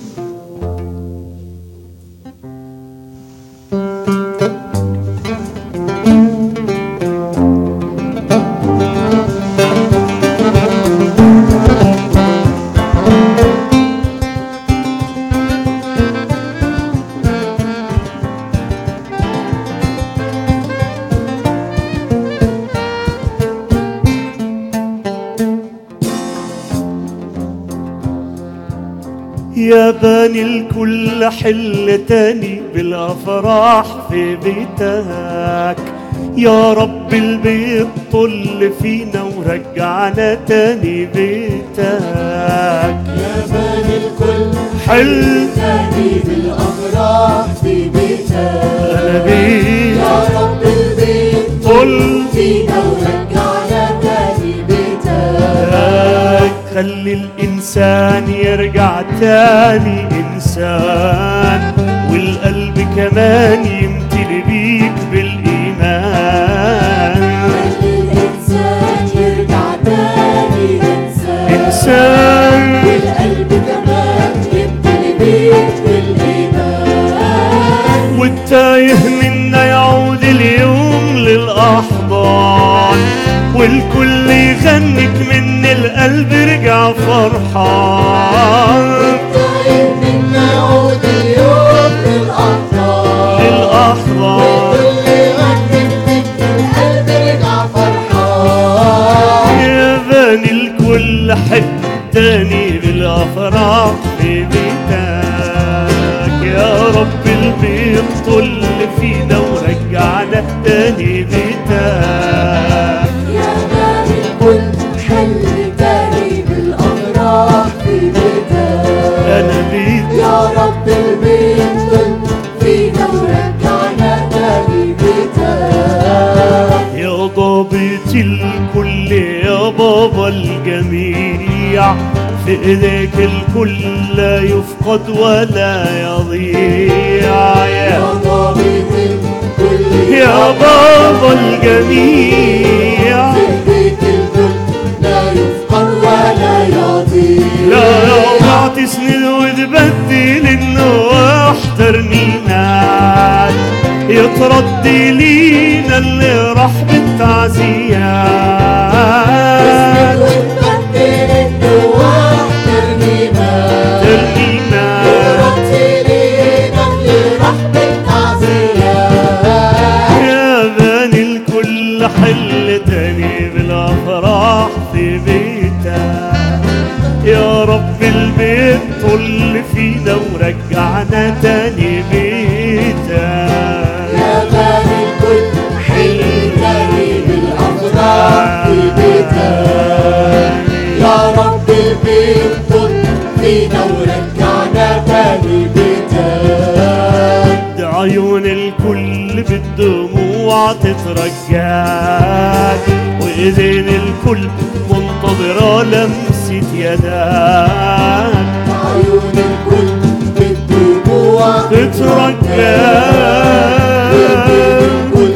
يا باني الكل حل تاني بالافراح في بيتك يا رب البيت طل فينا ورجعنا تاني بيتك يا بني الكل حل تاني بالأفراح في بيتك انا بيت يا رب البيت طل فينا ورجعنا تاني بيتك خلي الإنسان يرجع تاني إنسان والقلب كمان يمتلي بيك بالإيمان خلي الإنسان يرجع تاني إنسان إنسان والقلب كمان يمتلي بيك بالإيمان والتايه منا يعود اليوم للأحضان والكل يغنك من القلب رجع فرحان طيب منا يعود اليوم للأحضان للأحضان والكل يغني من القلب رجع فرحان يا بني الكل حب تاني بالافراح في بيتك يا رب البيت طل فينا ورجعنا تاني بيتك يا بني الكل حل تاني بالأفراح في بيتك انا بيت يا رب البيت كل فينا ورجعنا تاني بيتك يا ضابط الكل يا بابا الجميع في ايديك الكل لا يفقد ولا يضيع يا يا ضابط الكل يا بابا الجميع في ايديك الكل لا يفقد ولا يضيع لا يوضع تسند وتبدل النواح ترنيمات يترد لينا اللي راح بالتعزيات وتبدل النواح ترنيمات ترنيمات ورتلينا اللي راح بالتعزيات يا بني الكل حل تاني بالافراح في بيتك يا رب البيت طل فينا ورجعنا تاني بيتك يا بني الكل حل تاني بالأفراح في بيتك يا رب البيت كن فينا ورجعنا تاني بيتك عيون الكل بالدموع تترجاك وايدين الكل منتظرة لمسة يداك عيون الكل بالدموع تترجاك الكل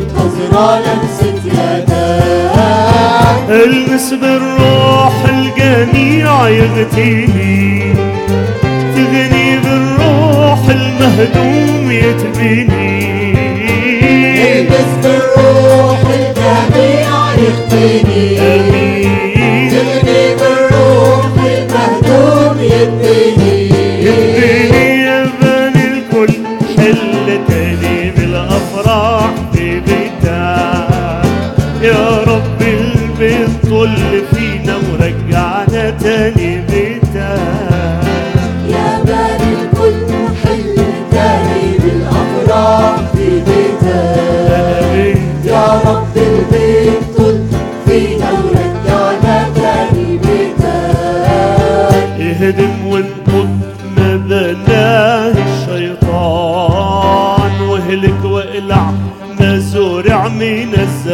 منتظرة لمسة يدك المس بالروح الجديد الجميع يغتني تغني بالروح المهدوم يتبني البس بالروح الجميع يختني آمين تغني بالروح المهدوم يبني يبني يا بني الكل حل تاني بالافراح في بيتك يا رب البيت طل فينا ورجعنا تاني بيتك يا بني الكل حل تاني بالافراح في بيتك يا رب البيت طل فينا ورجعنا تاني بيتك اهدم وانقض ما بناه الشيطان واهلك واقلع ما زرع من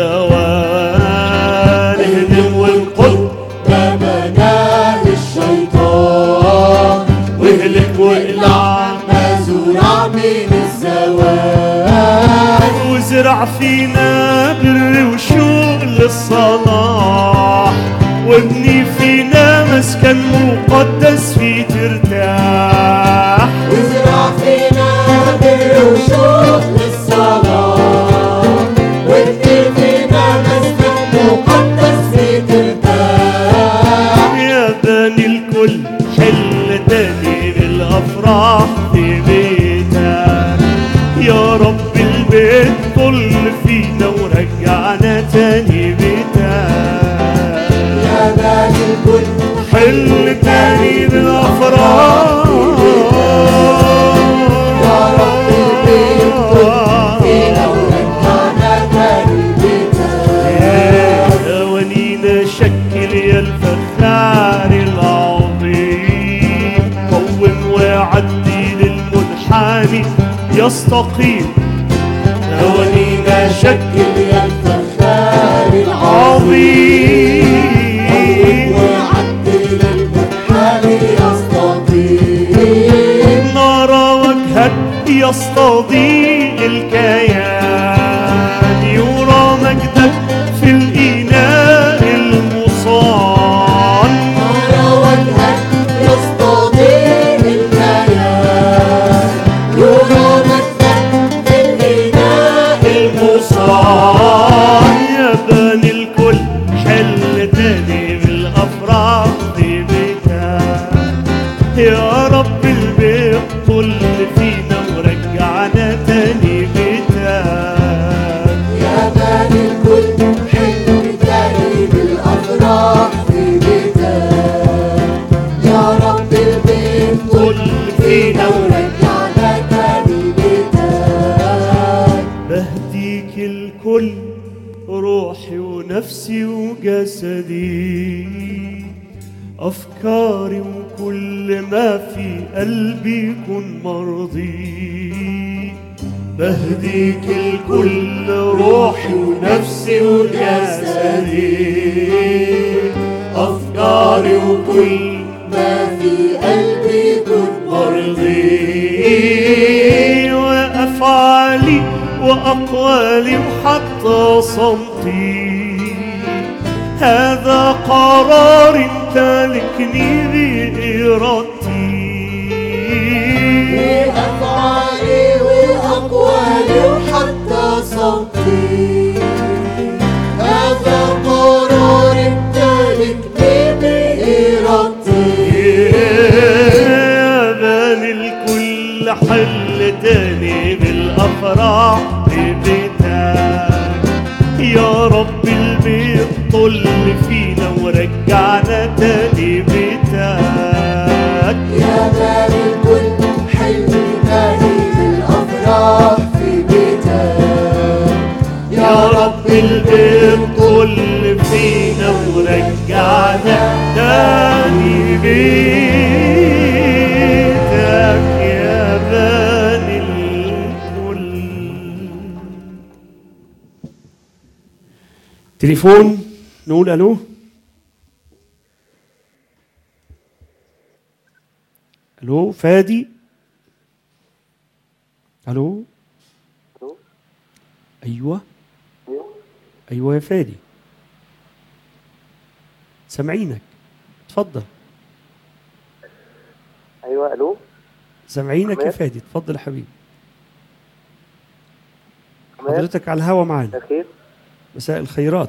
الزوال اهدم وانقض ما بناه الشيطان واهلك واقلع ما زرع من الزوال وزرع فينا بر وشوق للصلاح وابني فينا مسكن مقدس فيه ترتاح وزرع فينا بر وشوق للصلاة وابني فينا مسجد مقدس في ترتاح يا بني الكل حل تاني بالافراح في بيتك يا رب البيت طل فينا ورجعنا تاني بيتك يا بني الكل حل تاني بالافراح يا رب البيت طل فينا ورجعنا تاني بيتك ونينا شكل يا الفخار العظيم قوم وعدي للمنحني يستقيم ونينا شكل يا الفخار عظيم وعدل المنحني يستطيع نرى وجهك يستضيء الكيان يرى مجدك في الإناء المصان على وجهك يستطيع الكيان يرى مجدك في الإناء المصان يا بني الكل حل تاني بالأفراح في بيتك يا رب البيت طل فينا ورجعنا تاني بيتك يا بني الكل حلم تاني بالأفراح في بيتك يا رب البيت طل فينا ورجعنا تاني بيتك بهديك الكل روحي ونفسي وجسدي أفكاري وكل ما في قلبي يكون مرضي بهديك الكل روحي ونفسي وجسدي أفكاري وكل ما في قلبي يكون مرضي وأفعالي وأقوالي وحتى صمتي هذا قرار امتلكني بإرادتي وأفعالي وأقوالي وحتى صوتي هذا قرار امتلكني بإرادتي يا بني الكل حل تاني بالأفراح في بيتك يا رب البيت طل فينا ورجعنا تاني بيتك يا بني الكل حلم تاني بالأفراح في بيتك يا رب البيت طل فينا ورجعنا تاني بيتك يا بني الكل تليفون نقول الو الو فادي الو ايوه ايوه يا فادي سامعينك اتفضل ايوه الو سامعينك يا عماد؟ فادي اتفضل يا حبيبي عماد حضرتك على الهوا معانا مساء الخير مساء الخيرات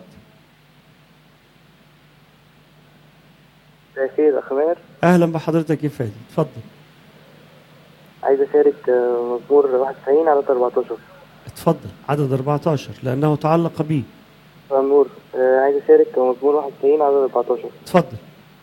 مساء الخير اخ ماهر اهلا بحضرتك يا فادي اتفضل عايز اشارك آه، مزمور 91 على 14 اتفضل عدد 14 لانه تعلق بي مزمور آه، عايز اشارك مزمور 91 على 14 اتفضل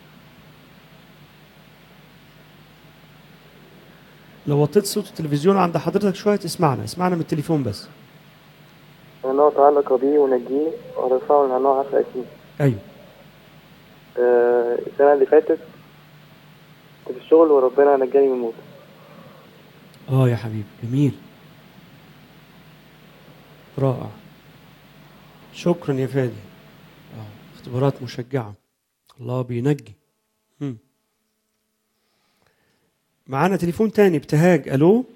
لو وطيت صوت التلفزيون عند حضرتك شويه اسمعنا اسمعنا من التليفون بس لأنه تعلق بي ونجيه ورفعه لأنه عفى اسمي ايوه آه، السنة اللي فاتت كنت في الشغل وربنا نجاني من الموت اه يا حبيبي جميل رائع شكرا يا فادي آه. اختبارات مشجعة الله بينجي مم. معانا تليفون تاني ابتهاج الو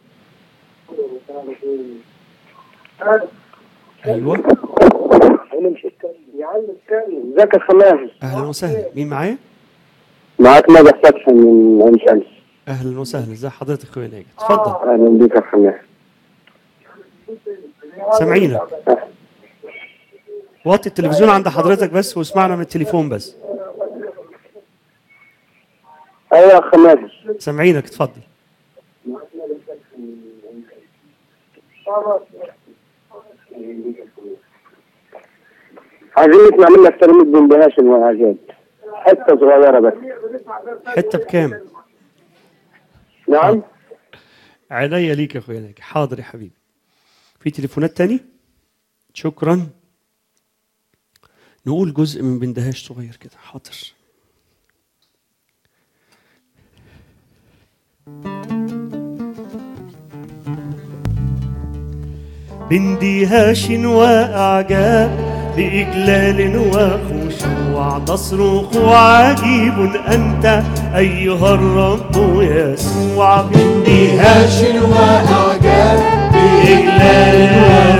ايوه ازيك يا خلاف اهلا وسهلا مين معايا معاك نجح فتحي من عين شمس اهلا وسهلا ازي حضرتك اخويا ناجي اتفضل اهلا بيك يا خلاف سامعينك وطي التلفزيون عند حضرتك بس واسمعنا من التليفون بس ايوه يا خلاف سامعينك اتفضل عايزين نسمع منك ترميز بن بهاشم وعجاب حته صغيره بس حته بكام نعم عينيا ليك يا اخويا ناجي حاضر يا حبيبي في تليفونات تاني شكرا نقول جزء من بندهاش صغير كده حاضر باندهاش وأعجاب بإجلال وخشوع تصرخ عجيب أنت أيها الرب يسوع باندهاش هاش وأعجاب بإجلال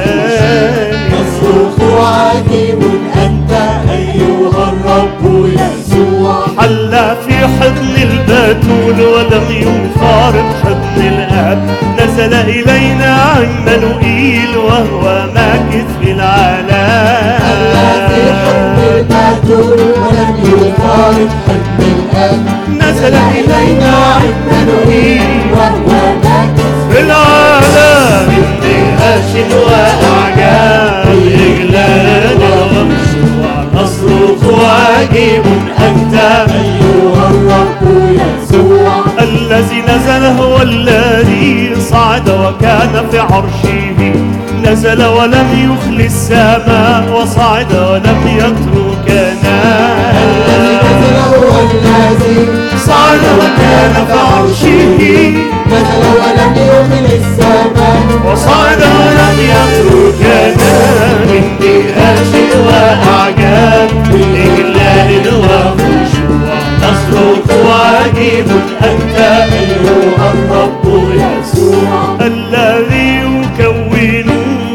تصرخ عجيب أنت أيها الرب يسوع حل في حضن البتول ولم يفارق حضن الاب نزل الينا عمانوئيل وهو ماكث في العالم الذي حب البتول ولم يفارق حب الأب نزل الينا عمانوئيل وهو ماكث في العالم اندهاش واعجاب اجلال وخشوع نصرخ عجيب انت أيها الرب يسوع الذي نزل هو الذي صعد وكان في عرشه نزل ولم يخل السماء وصعد ولم يتركنا الذي نزل هو الذي صعد وكان في عرشه نزل ولم يهمل السماء وصعد ولم يتركنا من دهاش وأعجاب إجلال وخشوع نصرخ عجيب أنت أيها الرب يسوع الذي يكون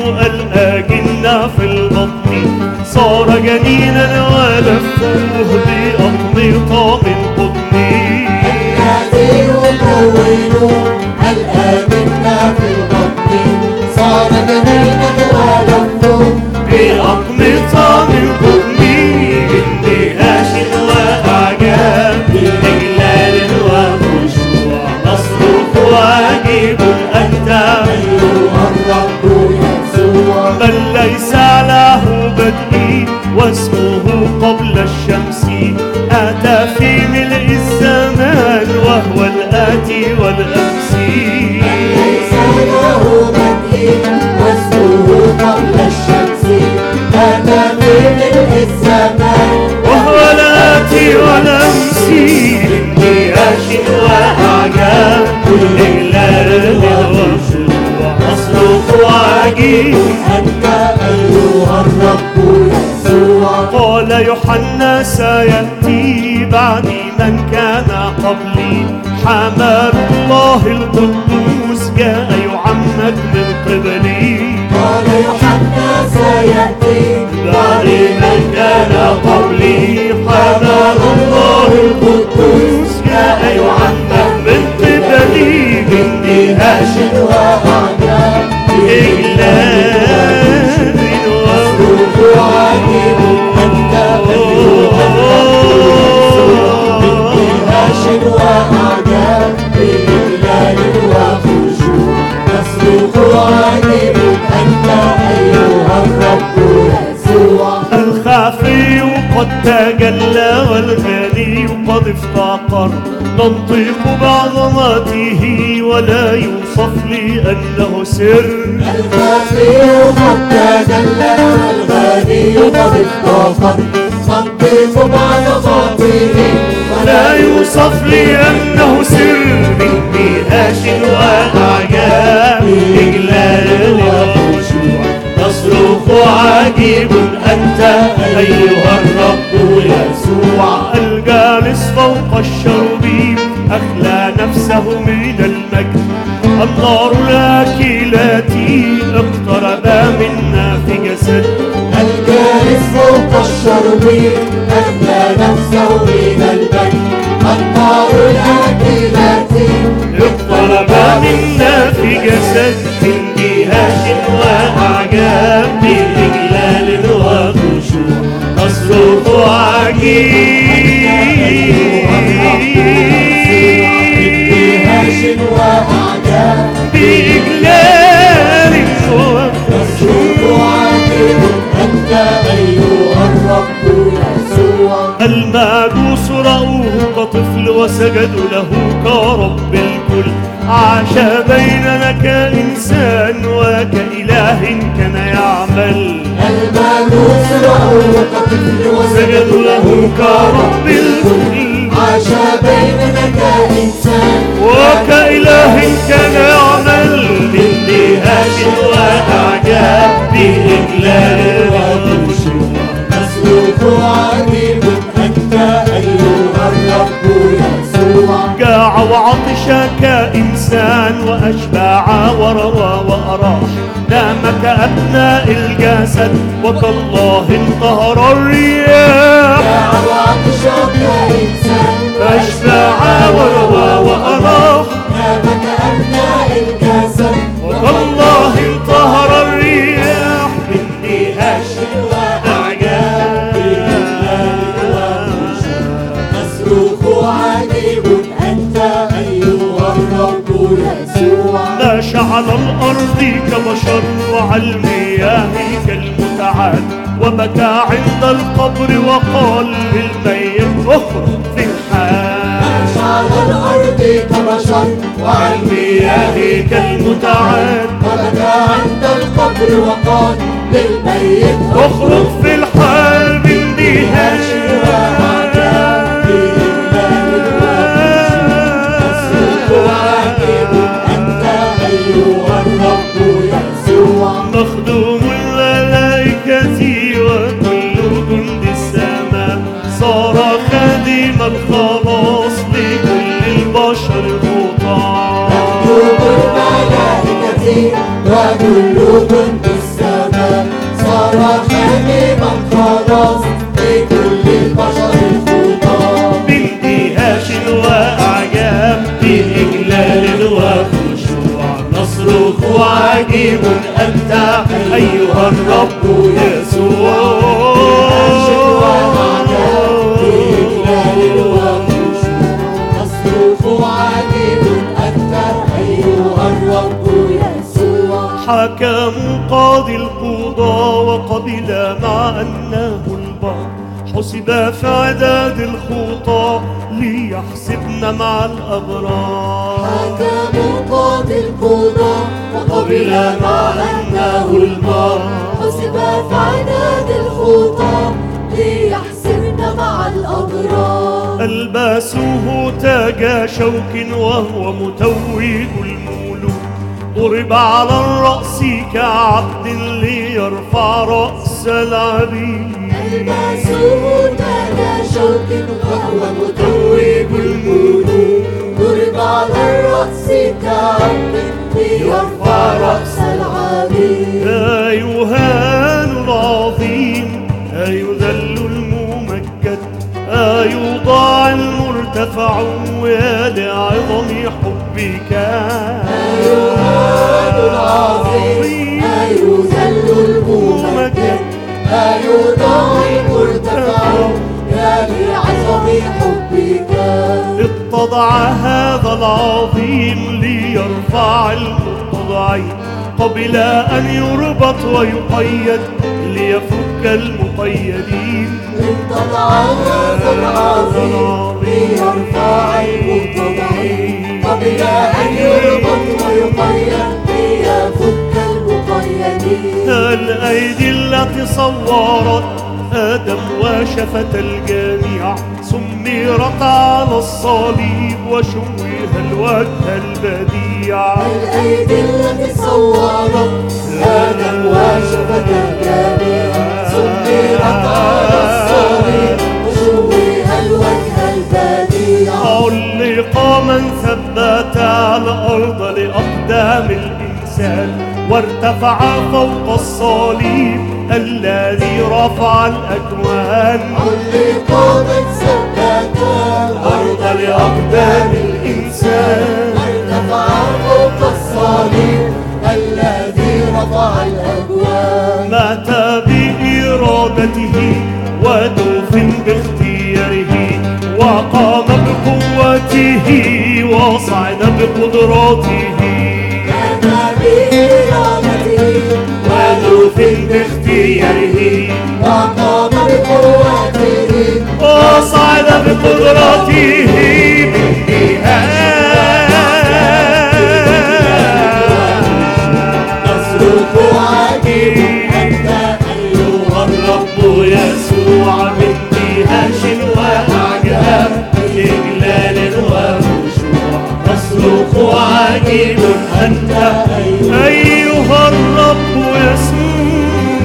الأجنة في البطن صار جنينا ولفوه بأقمطة من قطني الذي يكون الآمنة في البطن صار جنينا ولفه بأقمطة من قطني اندهاش وأعجاب إجلال وخشوع نصرخ عجيب أنت أيها الرب يسوع بل ليس له بدء واسمه قبل الشمس أتى في ملء الزمان وهو الآتي والأمس ليس له بدء واسمه قبل الشمس أتى في ملء السماء وهو الآتي والأمس اندهاش وأعجاب إجلال وخشوع نصرخ عجيب أنت أيها الرب يسوع قال يوحنا سيأتي بعدي من كان قبلي حمل الله القدوس جاء يعمد من قبلي قال يوحنا سيأتي بعد من كان قبلي حمل الله القدوس باندهاش وأعجاب إجلال مصروف عجيب أنت أيها باندهاش وأعجاب بإجلال وخشوع مصروف عجيب أنت أيها الرب يسوع الخفي قد تجلى والغني قد افتقر ننطق بعظمته ولا يوصف لي أنه سر الخفي قد تجلى والغني قد افتقر صدق بعظمته ولا يوصف لي أنه سر من مئات وأعجاب إجلال وخشوع تصرخ عجيب أنت أيها الرب يسوع الجالس فوق الشربيم أخلى نفسه من المجد النار الأكلاتي اقترب منا في جسد الجالس فوق الشربين أهدى نفسه من البيت النار الآكلات اقترب منا في جسد اندهاش وأعجاب بإجلال وخشوع تصرخ انتهاش عجيب وأعجاب بإجلال وخشوع مشروع عجيب أنت أيها الرب يسوع المجوس رأوه كطفل وسجدوا له كرب الكل عاش بيننا كإنسان وكإله كان يعمل المجوس رأوه كطفل سجدوا له كرب الكل عاش بيننا كإنسان وكإله كان يعمل باندهاش وأعجاب بإجلال وخشوع مسلوك عجيب أنت أيها الرب يسوع جاع وعطش كإنسان وأشبع وروى وأراح نام كأبناء الجسد وكالله انطهر الرياح وعطش كإنسان أشبع وروى وأراح نامك أبناء الجسد وكالله انطهر الرياح باندهاش مسروق عجيب أنت أيها الرب يسوع ماش على الأرض كبشر وعلى المياه كالمتعاد وبكى عند القبر وقال للميت اخرج في الحال على الأرض كبشر وعلى المياه كالمتعاد وبكى عند القبر وقال للميت اخرج في الحال باندهاش مسروق عجيب أنت أيها الرب يسوع مخدوم الملائكة وكل جند السماء صار خادم الخلاص لكل البشر الخطاة مكتوب الملائكة وكل جند السماء صار خادما خلاص لكل البشر الخطاة باندهاش وأعجاب بإجلال وخشوع نصرخ عجيب أنت أيها الرب يسوع مصروف عجيب أنت أيها الرب يسوع حكم قاضي القضاة وقبل مع أنه البر حسب في عداد الخطى ليحسبنا مع الأبرار حكم قاضي القضاء وقبل مع أنه البار حسب في عداد الخطى ليحسبنا مع الأبرار ألبسوه تاج شوك وهو متوج الملوك ضرب على الرأس كعبد ليرفع رأس العبيد ألبسوه تاج شوك وهو متوج الملوك ضرب على الرأس كعبد ليرفع رأس العبيد لا يهان العظيم لا يذل الممجد لا يوضع المرتفع يا لعظم حبك وضع هذا العظيم ليرفع المتضعين قبل أن يربط ويقيد ليفك المقيدين اتضع هذا العظيم ليرفع المتضعين قبل أن يربط ويقيد ليفك المقيدين الأيدي التي صورت آدم وشفت الجميع سمرت على الصليب وشوه الوجه البديع الأيدي التي صورت آدم وشفت الجميع سمرت على الصليب وشوه الوجه البديع علق من ثبت على الأرض لأقدام الإنسان وارتفع فوق الصليب الذي رفع الأكوان علق من ثبت الأرض لأقدام الإنسان ارتفع فوق الصليب الذي رفع الأكوان مات بإرادته ودفن باختياره وقام بقوته وصعد بقدراته مات بإرادته ودفن باختياره وقام بقوته وصعد بقدراته بالنهاية نصرك عجيب أنت أيها الرب يسوع بانتهاش وأعجاب إجلال وخشوع نصرخ عجيب أنت أيها الرب يسوع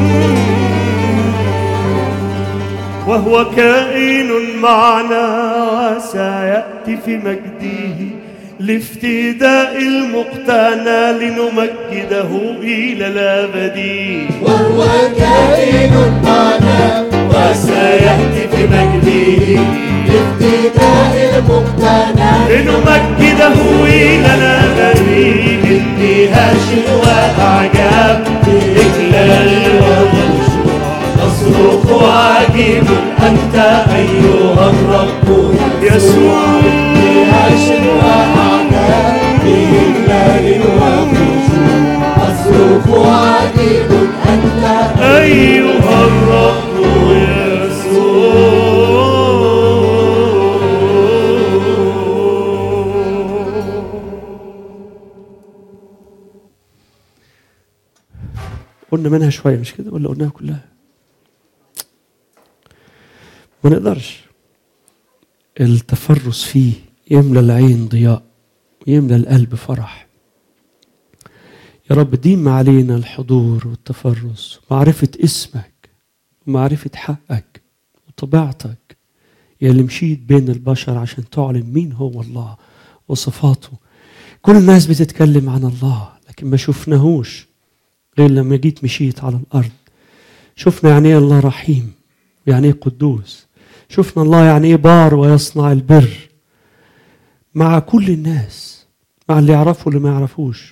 وهو كائن معنا وسيأتي في مجده لافتداء المقتنى لنمجده إلى الأبد وهو كائن معنا وسيأتي في مجده ابتداء المقتنى لنمجده إلى الأبد باندهاش وأعجاب إجلال وخشوع نصرخ عجيب أنت أيها الرب يسوع عاش وأعجاب بإجلال وخشوع أصرخ عجيب أنت أيها الرب يسوع قلنا منها شوية مش كده ولا قلناها كلها ما نقدرش التفرس فيه يملى العين ضياء ويملى القلب فرح يا رب ديم علينا الحضور والتفرس معرفة اسمك ومعرفة حقك وطبيعتك يا اللي مشيت بين البشر عشان تعلن مين هو الله وصفاته كل الناس بتتكلم عن الله لكن ما شفناهوش غير لما جيت مشيت على الأرض شفنا يعني ايه الله رحيم يعني ايه قدوس شفنا الله يعني ايه بار ويصنع البر مع كل الناس مع اللي يعرفوا واللي ما يعرفوش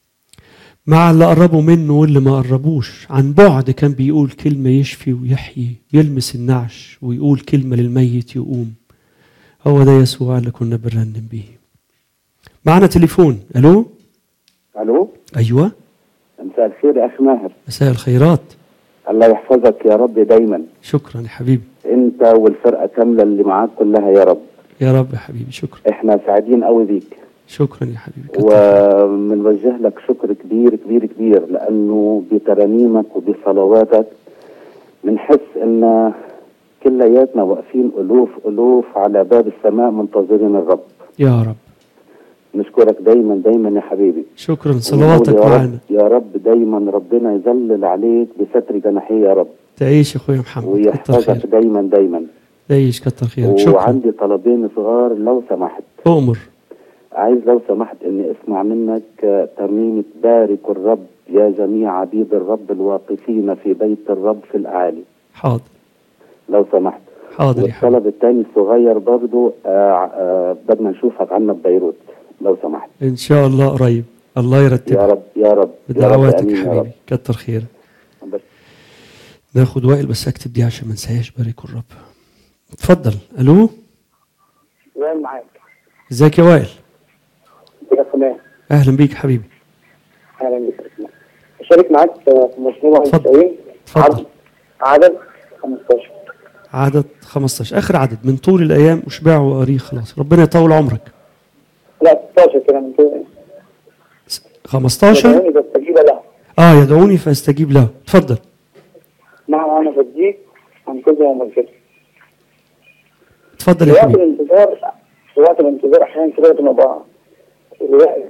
مع اللي قربوا منه واللي ما قربوش عن بعد كان بيقول كلمة يشفي ويحيي يلمس النعش ويقول كلمة للميت يقوم هو ده يسوع اللي كنا بنرنم بيه معنا تليفون الو الو ايوه مساء الخير يا اخ ماهر مساء الخيرات الله يحفظك يا رب دايما شكرا يا حبيبي انت والفرقه كامله اللي معاك كلها يا رب يا رب يا حبيبي شكرا احنا سعيدين قوي بيك شكرا يا حبيبي كتر خيرك. وبنوجه لك شكر كبير كبير كبير لانه بترانيمك وبصلواتك بنحس ان كلياتنا واقفين الوف الوف على باب السماء منتظرين الرب يا رب نشكرك دايما دايما يا حبيبي شكرا صلواتك يا رب معانا يا رب دايما ربنا يظلل عليك بستر جناحيه يا رب تعيش يا اخويا محمد كتر ويحفظك خيرك دايما دايما تعيش كتر خيرك شكرا وعندي طلبين صغار لو سمحت اؤمر عايز لو سمحت اني اسمع منك آه، ترنيمة بارك الرب يا جميع عبيد الرب الواقفين في بيت الرب في الاعالي حاضر لو سمحت حاضر يا حبيبي والطلب الثاني الصغير برضو آه آه بدنا نشوفك عنا ببيروت لو سمحت ان شاء الله قريب الله يا يرتبها رب يا رب يا رب بدعواتك امين يا رب حبيبي كتر خيرك بس ناخد وائل بس اكتب دي عشان ما انساهاش بارك الرب اتفضل الو وين معاك ازيك يا وائل يا سلام اهلا بيك حبيبي اهلا بك يا سلام. اشارك معاك في مشروع اتفضل. 91 اتفضل. عدد عدد 15 عدد 15 اخر عدد من طول الايام اشبعه واريه خلاص ربنا يطول عمرك لا 16 كده من كده 15 يدعوني بستجيب له اه يدعوني فاستجيب له اتفضل نعم انا بديك انقذه ومغفرة اتفضل في يا وقت حبيبي الانتظار في وقت الانتظار احيانا كده بنبقى الوقت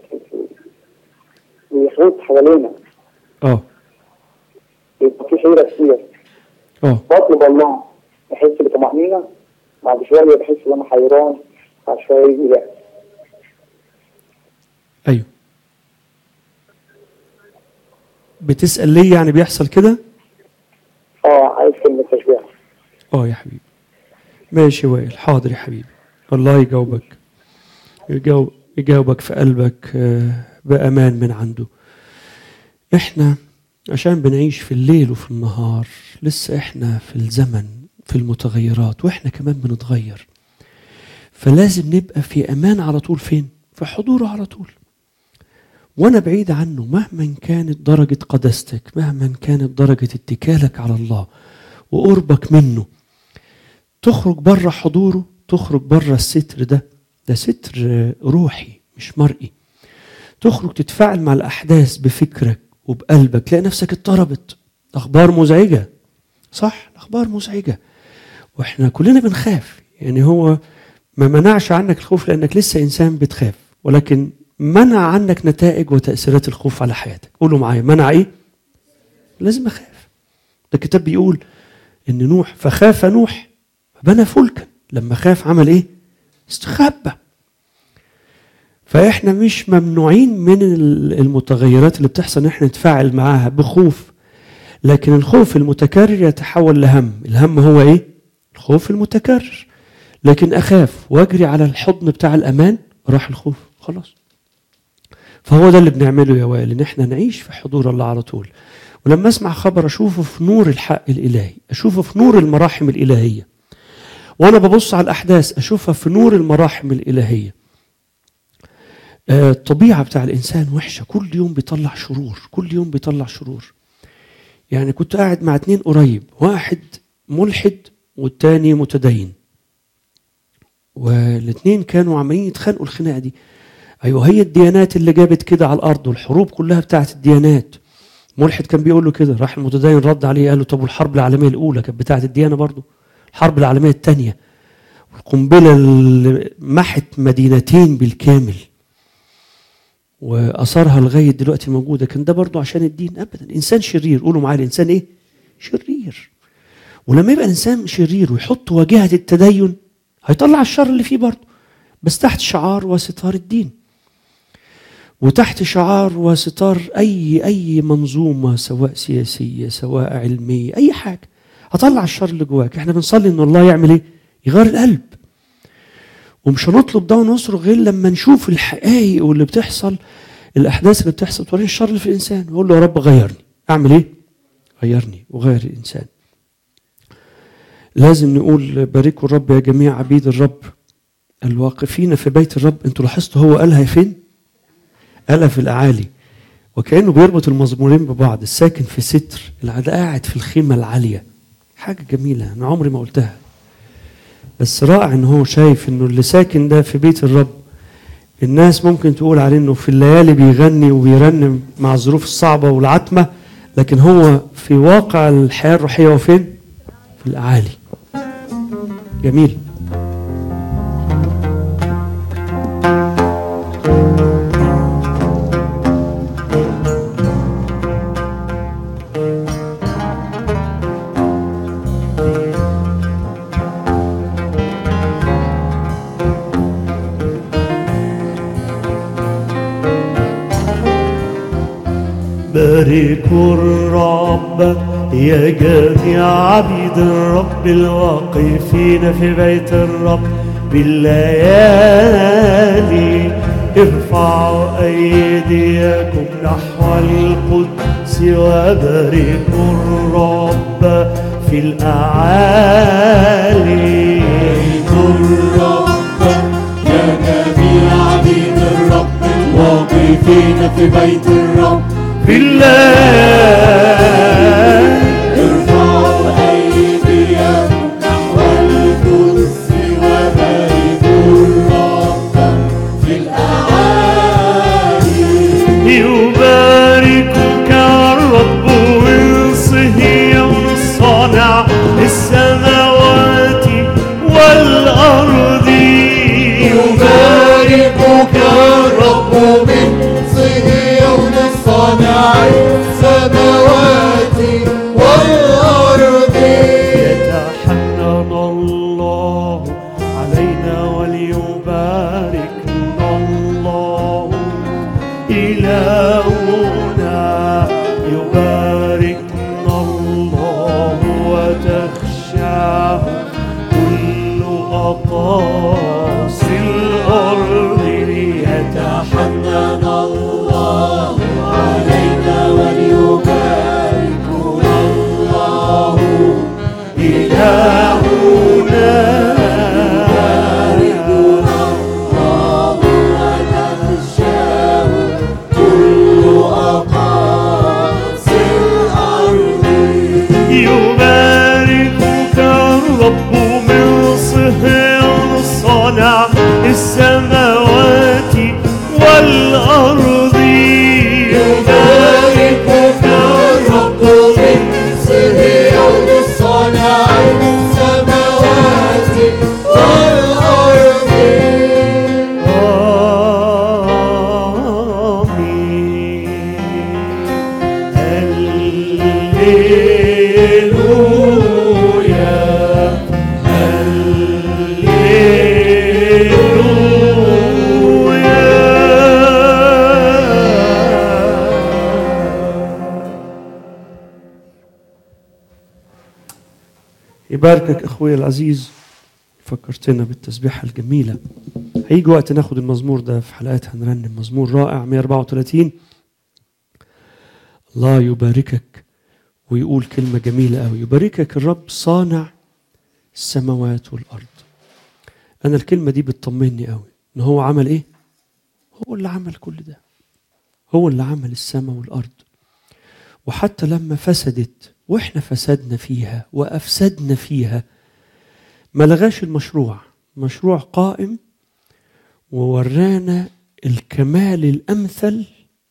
بيخوض حوالينا اه يبقى في حيرة كتير اه بطلب الله بحس بطمأنينة بعد شوية بحس ان انا حيران بعد شوية يجي يأس ايوه بتسأل ليه يعني بيحصل كده اه عايز كلمة تشبيع اه يا حبيبي ماشي وائل حاضر يا حبيبي الله يجاوبك يجاوب يجاوبك في قلبك آه، بأمان من عنده احنا عشان بنعيش في الليل وفي النهار لسه احنا في الزمن في المتغيرات واحنا كمان بنتغير فلازم نبقى في امان على طول فين في حضوره على طول وانا بعيد عنه مهما كانت درجة قداستك مهما كانت درجة اتكالك على الله وقربك منه تخرج بره حضوره تخرج بره الستر ده ده ستر آه، روحي مش مرئي تخرج تتفاعل مع الأحداث بفكرك وبقلبك تلاقي نفسك اضطربت أخبار مزعجة صح الأخبار مزعجة وإحنا كلنا بنخاف يعني هو ما منعش عنك الخوف لأنك لسه إنسان بتخاف ولكن منع عنك نتائج وتأثيرات الخوف على حياتك قولوا معايا منع إيه؟ لازم أخاف ده الكتاب بيقول إن نوح فخاف نوح فبنى فلكا لما خاف عمل إيه؟ استخبى فاحنا مش ممنوعين من ال- المتغيرات اللي بتحصل ان احنا نتفاعل معاها بخوف لكن الخوف المتكرر يتحول لهم الهم هو ايه الخوف المتكرر لكن اخاف واجري على الحضن بتاع الامان راح الخوف خلاص فهو ده اللي بنعمله يا وائل ان احنا نعيش في حضور الله على طول ولما اسمع خبر اشوفه في نور الحق الالهي اشوفه في نور المراحم الالهيه وانا ببص على الاحداث اشوفها في نور المراحم الالهيه آه، الطبيعه بتاع الانسان وحشه كل يوم بيطلع شرور كل يوم بيطلع شرور يعني كنت قاعد مع اتنين قريب واحد ملحد والتاني متدين والاتنين كانوا عمالين يتخانقوا الخناقه دي ايوه هي الديانات اللي جابت كده على الارض والحروب كلها بتاعت الديانات ملحد كان بيقول له كده راح المتدين رد عليه قال له طب والحرب العالميه الاولى كانت بتاعت الديانه برضه الحرب العالميه الثانيه القنبله اللي محت مدينتين بالكامل واثارها لغايه دلوقتي موجوده كان ده برضه عشان الدين ابدا انسان شرير قولوا معايا الانسان ايه شرير ولما يبقى الانسان شرير ويحط واجهه التدين هيطلع الشر اللي فيه برضه بس تحت شعار وستار الدين وتحت شعار وستار اي اي منظومه سواء سياسيه سواء علميه اي حاجه هطلع الشر اللي جواك احنا بنصلي ان الله يعمل ايه يغير القلب ومش هنطلب ده ونصرخ غير لما نشوف الحقائق واللي بتحصل الاحداث اللي بتحصل تورينا الشر اللي في الانسان واقول له يا رب غيرني اعمل ايه غيرني وغير الانسان لازم نقول باركوا الرب يا جميع عبيد الرب الواقفين في بيت الرب انتوا لاحظتوا هو قالها فين قالها في الاعالي وكانه بيربط المزمورين ببعض الساكن في ستر العاد قاعد في الخيمه العاليه حاجه جميله انا عمري ما قلتها بس رائع ان هو شايف انه اللي ساكن ده في بيت الرب الناس ممكن تقول عليه انه في الليالي بيغني وبيرنم مع الظروف الصعبه والعتمه لكن هو في واقع الحياه الروحيه هو فين؟ في الاعالي جميل باركوا الرب يا جميع عبيد الرب الواقفين في بيت الرب بالليالي ارفعوا أيديكم نحو القدس وباركوا الرب في الأعالي الرب يا جميع عبيد الرب الواقفين في بيت الرب في الله ارفعوا أيديكم نحو الكرسي وباركوا الرب في الأعالي يباركك الرب من صهيون صانع السماوات والأرض يباركك الرب من صهيون صانع السماوات والأرض يتحنن الله علينا وليباركنا الله إلهنا يباركنا الله وتخشاه كل أقاصي الأرض ليتحنن الله علينا وليباركنا الله إلهنا الله وتخشاه كل أقاصي الأرض يباركك الرب من صهيون صنع السماوات والأرض يباركك الرب من صهيون صنع السماوات والأرض آمين هللويا هللويا يباركك اخوي العزيز فكرتنا بالتسبيحه الجميله هيجي وقت ناخد المزمور ده في حلقات هنرنم مزمور رائع 134 الله يباركك ويقول كلمة جميلة أوي يباركك الرب صانع السماوات والأرض أنا الكلمة دي بتطمني أوي إن هو عمل إيه؟ هو اللي عمل كل ده هو اللي عمل السماء والأرض وحتى لما فسدت وإحنا فسدنا فيها وأفسدنا فيها ما لغاش المشروع مشروع قائم وورانا الكمال الأمثل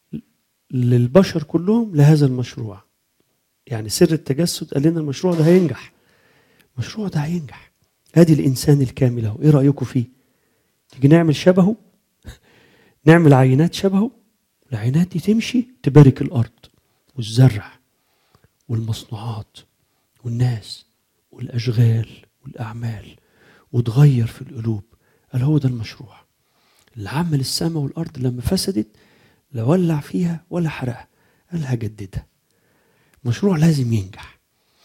للبشر كلهم لهذا المشروع يعني سر التجسد قال لنا المشروع ده هينجح المشروع ده هينجح ادي الانسان الكامل اهو ايه رايكم فيه تيجي نعمل شبهه نعمل عينات شبهه العينات دي تمشي تبارك الارض والزرع والمصنوعات والناس والاشغال والاعمال وتغير في القلوب قال هو ده المشروع اللي عمل السماء والارض لما فسدت لا ولع فيها ولا حرقها قال هجددها مشروع لازم ينجح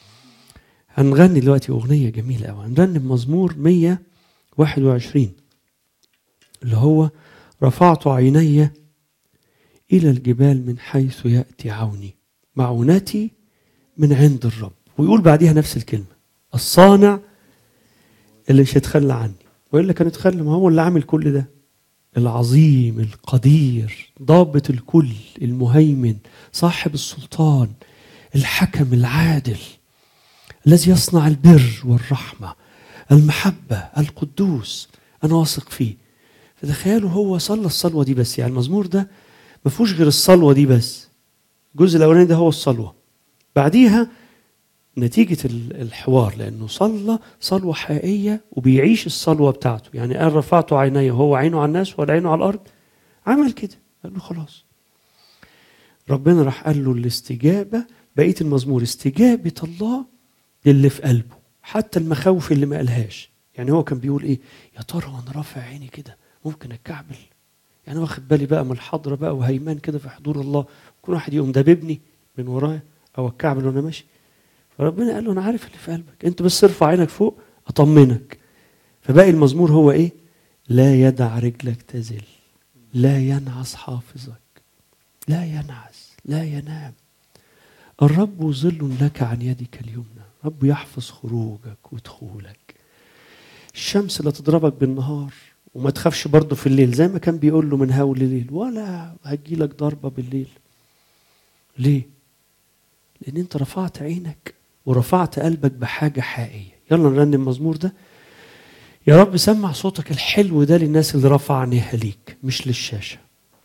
هنغني دلوقتي أغنية جميلة أوي هنرنم مزمور 121 اللي هو رفعت عيني إلى الجبال من حيث يأتي عوني معونتي من عند الرب ويقول بعديها نفس الكلمة الصانع اللي مش هيتخلى عني وإلا كان يتخلى ما هو اللي عامل كل ده العظيم القدير ضابط الكل المهيمن صاحب السلطان الحكم العادل الذي يصنع البر والرحمة المحبة القدوس أنا واثق فيه فتخيلوا هو صلى الصلوة دي بس يعني المزمور ده ما فيهوش غير الصلوة دي بس الجزء الأولاني ده هو الصلوة بعديها نتيجة ال- الحوار لأنه صلى صلوة حقيقية وبيعيش الصلوة بتاعته يعني قال رفعت عيني هو عينه على الناس ولا عينه على الأرض عمل كده قال له خلاص ربنا راح قال له الاستجابة بقية المزمور استجابة الله للي في قلبه حتى المخاوف اللي ما قالهاش يعني هو كان بيقول ايه يا ترى وانا رافع عيني كده ممكن اتكعبل يعني واخد بالي بقى من الحضرة بقى وهيمان كده في حضور الله يكون واحد يقوم دببني من ورايا او اتكعبل وانا ماشي فربنا قال له انا عارف اللي في قلبك انت بس ارفع عينك فوق اطمنك فباقي المزمور هو ايه لا يدع رجلك تزل لا ينعس حافظك لا ينعس لا ينام الرب ظل لك عن يدك اليمنى رب يحفظ خروجك ودخولك الشمس لا تضربك بالنهار وما تخافش برضه في الليل زي ما كان بيقول له من هول الليل ولا هتجيلك ضربة بالليل ليه؟ لأن أنت رفعت عينك ورفعت قلبك بحاجة حقيقية يلا نرنم المزمور ده يا رب سمع صوتك الحلو ده للناس اللي رفع عينيها ليك مش للشاشة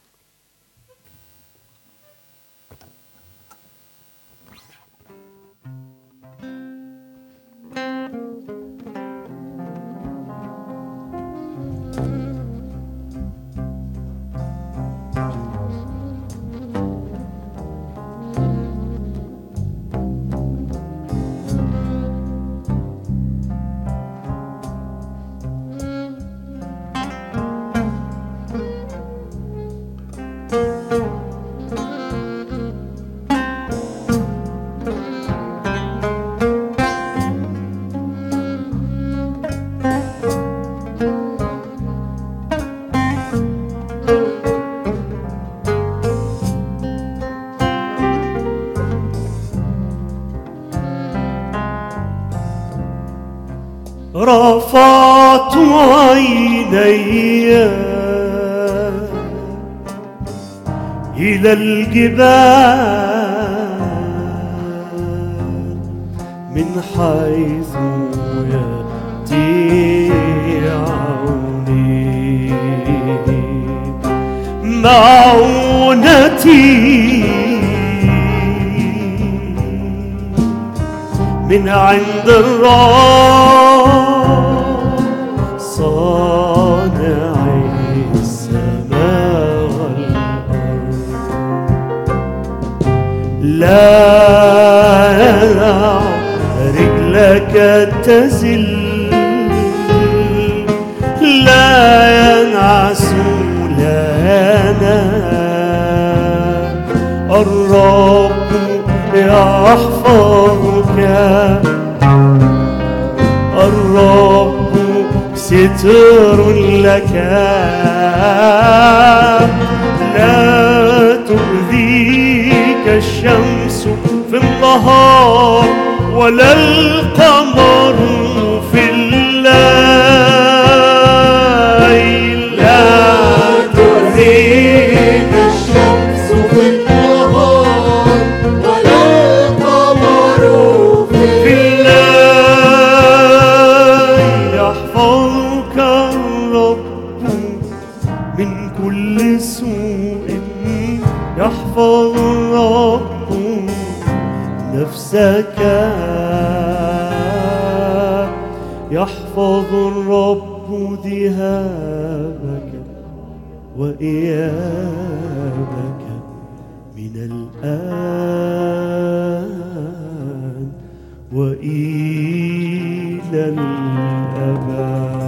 رفعت عيني إلى الجبال من حيث يأتي عوني معونتي من عند الرب صانع السماء والأرض لا يدع رجلك تزل لا ينعس لا ينام الرب يحفظك الرب ستر لك لا تؤذيك الشمس في النهار ولا القمر في الليل لا تؤذيك الشمس في النهار ولا القمر في في الليل يحفظك الرب من كل سوء يحفظ الرب نفسك يحفظ الرب ذهابك وإيابك من الآن وإلى الأبد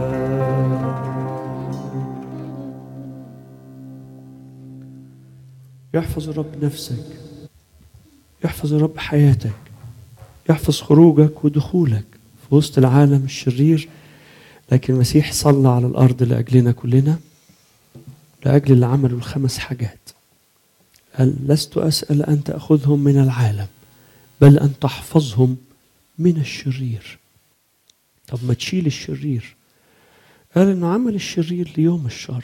يحفظ الرب نفسك يحفظ الرب حياتك يحفظ خروجك ودخولك في وسط العالم الشرير لكن المسيح صلى على الأرض لأجلنا كلنا لأجل اللي عملوا الخمس حاجات قال لست أسأل أن تأخذهم من العالم بل أن تحفظهم من الشرير طب ما تشيل الشرير قال إنه عمل الشرير ليوم الشر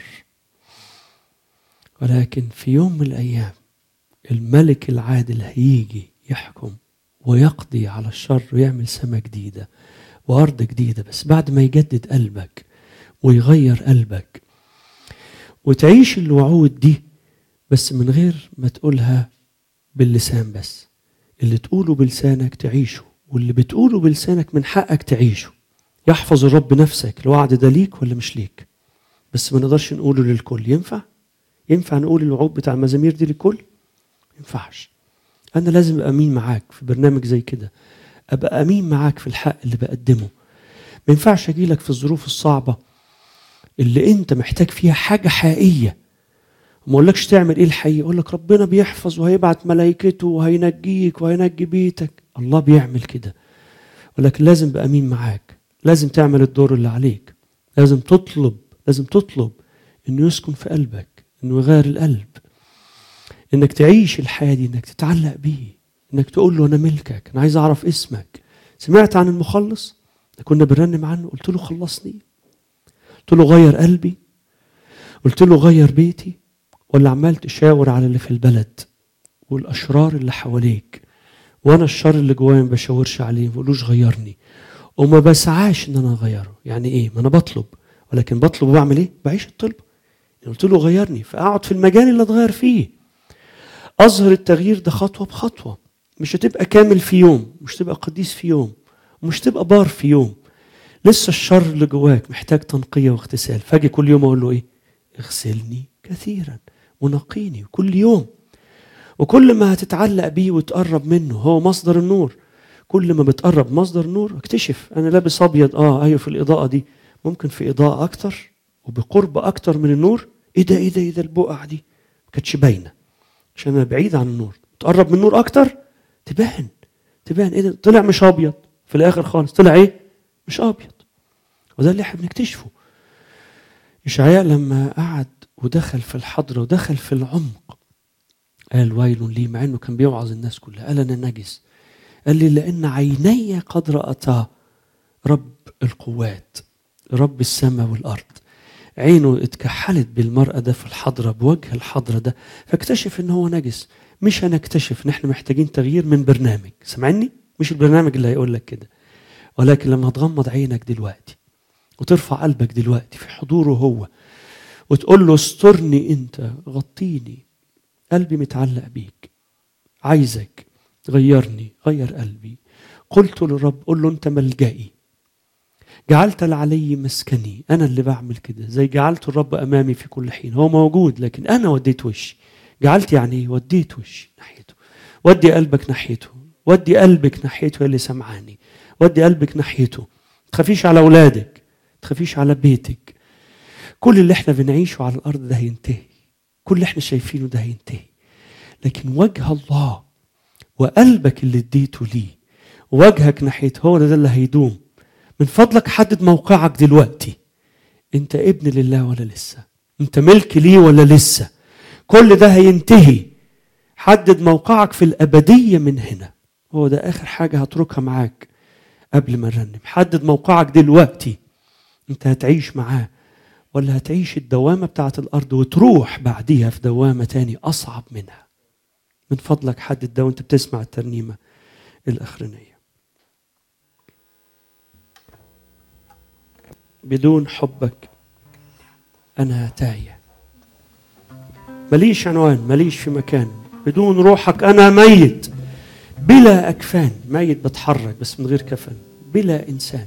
ولكن في يوم من الأيام الملك العادل هيجي يحكم ويقضي على الشر ويعمل سماء جديدة وأرض جديدة بس بعد ما يجدد قلبك ويغير قلبك وتعيش الوعود دي بس من غير ما تقولها باللسان بس اللي تقوله بلسانك تعيشه واللي بتقوله بلسانك من حقك تعيشه يحفظ الرب نفسك الوعد ده ليك ولا مش ليك بس ما نقدرش نقوله للكل ينفع ينفع نقول الوعود بتاع المزامير دي للكل ما ينفعش انا لازم ابقى امين معاك في برنامج زي كده ابقى امين معاك في الحق اللي بقدمه ما ينفعش اجي لك في الظروف الصعبه اللي انت محتاج فيها حاجه حقيقيه وما اقولكش تعمل ايه الحقيقي اقول لك ربنا بيحفظ وهيبعت ملائكته وهينجيك وهينجي بيتك الله بيعمل كده ولكن لازم ابقى امين معاك لازم تعمل الدور اللي عليك لازم تطلب لازم تطلب انه يسكن في قلبك انه يغير القلب انك تعيش الحياه دي انك تتعلق بيه انك تقول له انا ملكك انا عايز اعرف اسمك سمعت عن المخلص ده كنا بنرنم عنه قلت له خلصني قلت له غير قلبي قلت له غير بيتي ولا عمال تشاور على اللي في البلد والاشرار اللي حواليك وانا الشر اللي جوايا ما بشاورش عليه ما بقولوش غيرني وما بسعاش ان انا اغيره يعني ايه ما انا بطلب ولكن بطلب وبعمل ايه بعيش الطلب قلت له غيرني فاقعد في المجال اللي اتغير فيه اظهر التغيير ده خطوه بخطوه مش هتبقى كامل في يوم مش هتبقى قديس في يوم ومش تبقى بار في يوم لسه الشر اللي جواك محتاج تنقيه واغتسال فاجي كل يوم اقول له ايه اغسلني كثيرا ونقيني كل يوم وكل ما هتتعلق بيه وتقرب منه هو مصدر النور كل ما بتقرب مصدر النور اكتشف انا لابس ابيض اه ايوه في الاضاءه دي ممكن في اضاءه اكتر وبقرب اكتر من النور ايه ده ايه ده ايه ده البقع دي ما كانتش باينه عشان انا بعيد عن النور تقرب من النور اكتر تبان تبان ايه ده طلع مش ابيض في الاخر خالص طلع ايه مش ابيض وده اللي احنا بنكتشفه إشعياء لما قعد ودخل في الحضرة ودخل في العمق قال ويل لي مع انه كان بيوعظ الناس كلها قال انا نجس قال لي لان عيني قد راتا رب القوات رب السماء والارض عينه اتكحلت بالمرأة ده في الحضرة بوجه الحضرة ده فاكتشف ان هو نجس مش هنكتشف ان احنا محتاجين تغيير من برنامج سامعني مش البرنامج اللي هيقول لك كده ولكن لما تغمض عينك دلوقتي وترفع قلبك دلوقتي في حضوره هو وتقول له استرني انت غطيني قلبي متعلق بيك عايزك غيرني غير قلبي قلت للرب قل له انت ملجئي جعلت العلي مسكني انا اللي بعمل كده زي جعلت الرب امامي في كل حين هو موجود لكن انا وديت وشي جعلت يعني ايه وديت وشي ناحيته ودي قلبك ناحيته ودي قلبك ناحيته يا اللي سمعاني ودي قلبك ناحيته تخافيش على اولادك تخافيش على بيتك كل اللي احنا بنعيشه على الارض ده هينتهي كل اللي احنا شايفينه ده هينتهي لكن وجه الله وقلبك اللي اديته ليه ووجهك ناحيته هو ده, ده اللي هيدوم من فضلك حدد موقعك دلوقتي انت ابن لله ولا لسه انت ملك ليه ولا لسه كل ده هينتهي حدد موقعك في الابديه من هنا هو ده اخر حاجه هتركها معاك قبل ما نرنم حدد موقعك دلوقتي انت هتعيش معاه ولا هتعيش الدوامة بتاعت الأرض وتروح بعديها في دوامة تاني أصعب منها من فضلك حدد ده وانت بتسمع الترنيمة الأخرانية بدون حبك أنا تايه ماليش عنوان ماليش في مكان بدون روحك أنا ميت بلا أكفان ميت بتحرك بس من غير كفن بلا إنسان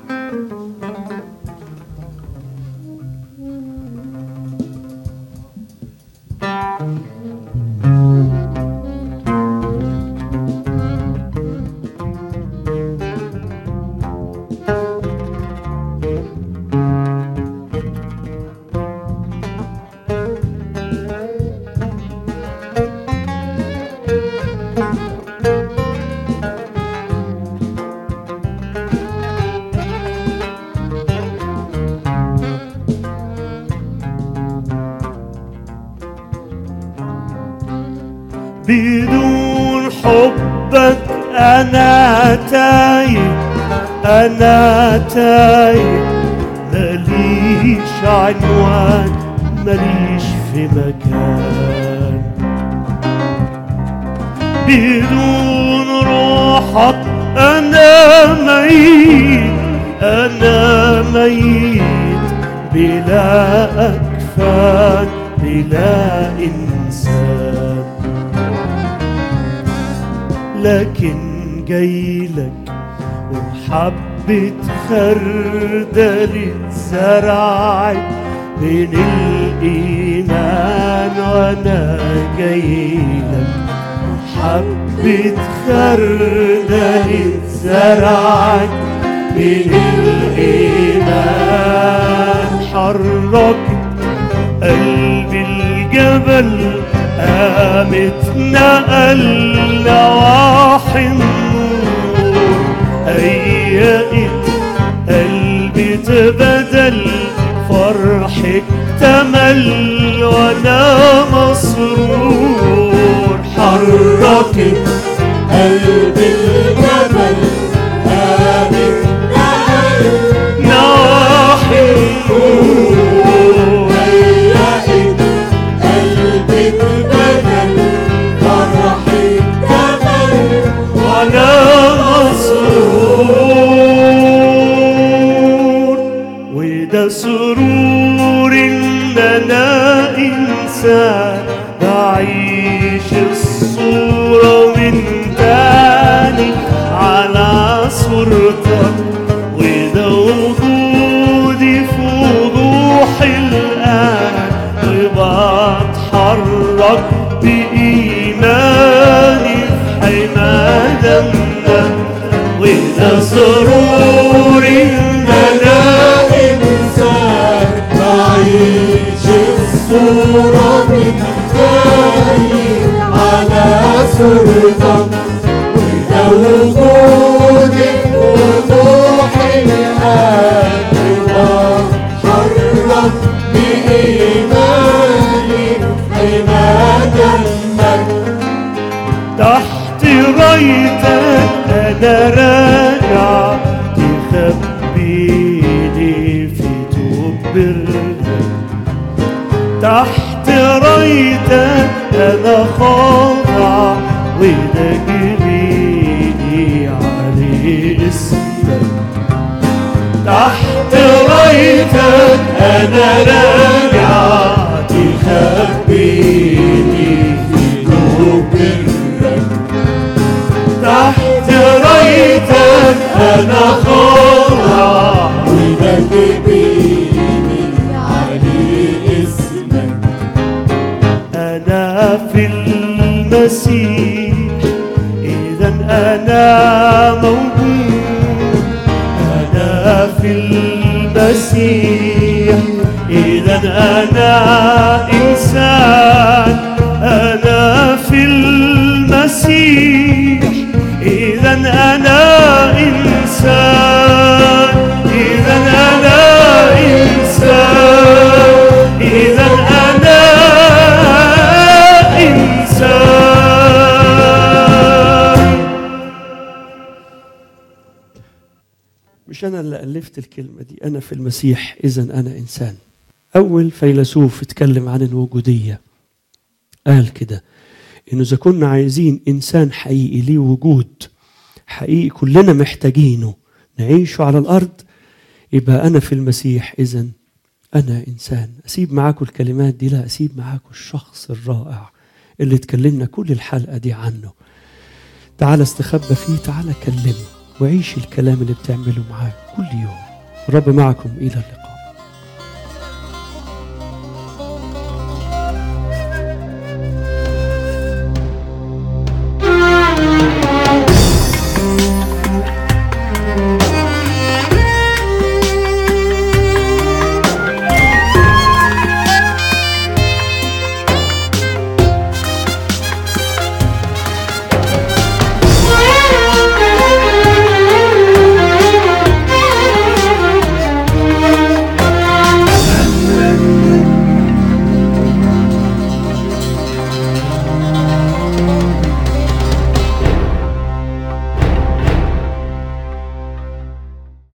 بدون حبك أنا تايه أنا تايه ماليش عنوان ماليش في مكان بدون روحك أنا ميت أنا ميت بلا أكفان بلا إنسان لكن جايلك وحبة خردل اتزرعت من الإيمان وأنا جايلك حبة خردل اتزرعت من الإيمان حركت قلبي الجبل قامت نقل نواحي النور هيئت قلبي تبدل فرحك تمل وانا مسرور حركت قلب الجبل قامت نقل نواحي النور أعيش الصورة من تاني على صورتك وده وجودي في وضوحي الآن وبتحرك بإيماني في حمى دمك وده سروري إن أنا إنسان بعيش الصورة من تاني على صورتك وده وجودي وضوحي الآن بتحرك بإيماني حما دمك تحت رايتك انا راجع تخبيني في توب برك تحت رايتك انا خاضع وده جريني عليه اسمك تحت رايتك انا راجع تخبيني في توب برك تحت رايتك انا خاضع وبكبيني علي اسمك أنا في المسيح إذا أنا موجود أنا في المسيح إذا أنا إنسان أنا في المسيح إذا أنا إنسان إذا أنا إنسان إذا أنا إنسان مش أنا اللي ألفت الكلمة دي أنا في المسيح إذا أنا إنسان أول فيلسوف اتكلم عن الوجودية قال كده إنه إذا كنا عايزين إنسان حقيقي ليه وجود حقيقي كلنا محتاجينه نعيشه على الأرض يبقى أنا في المسيح إذا أنا إنسان أسيب معاكم الكلمات دي لا أسيب معاكم الشخص الرائع اللي اتكلمنا كل الحلقة دي عنه تعال استخبى فيه تعال كلمه وعيش الكلام اللي بتعمله معاه كل يوم رب معكم إلى اللقاء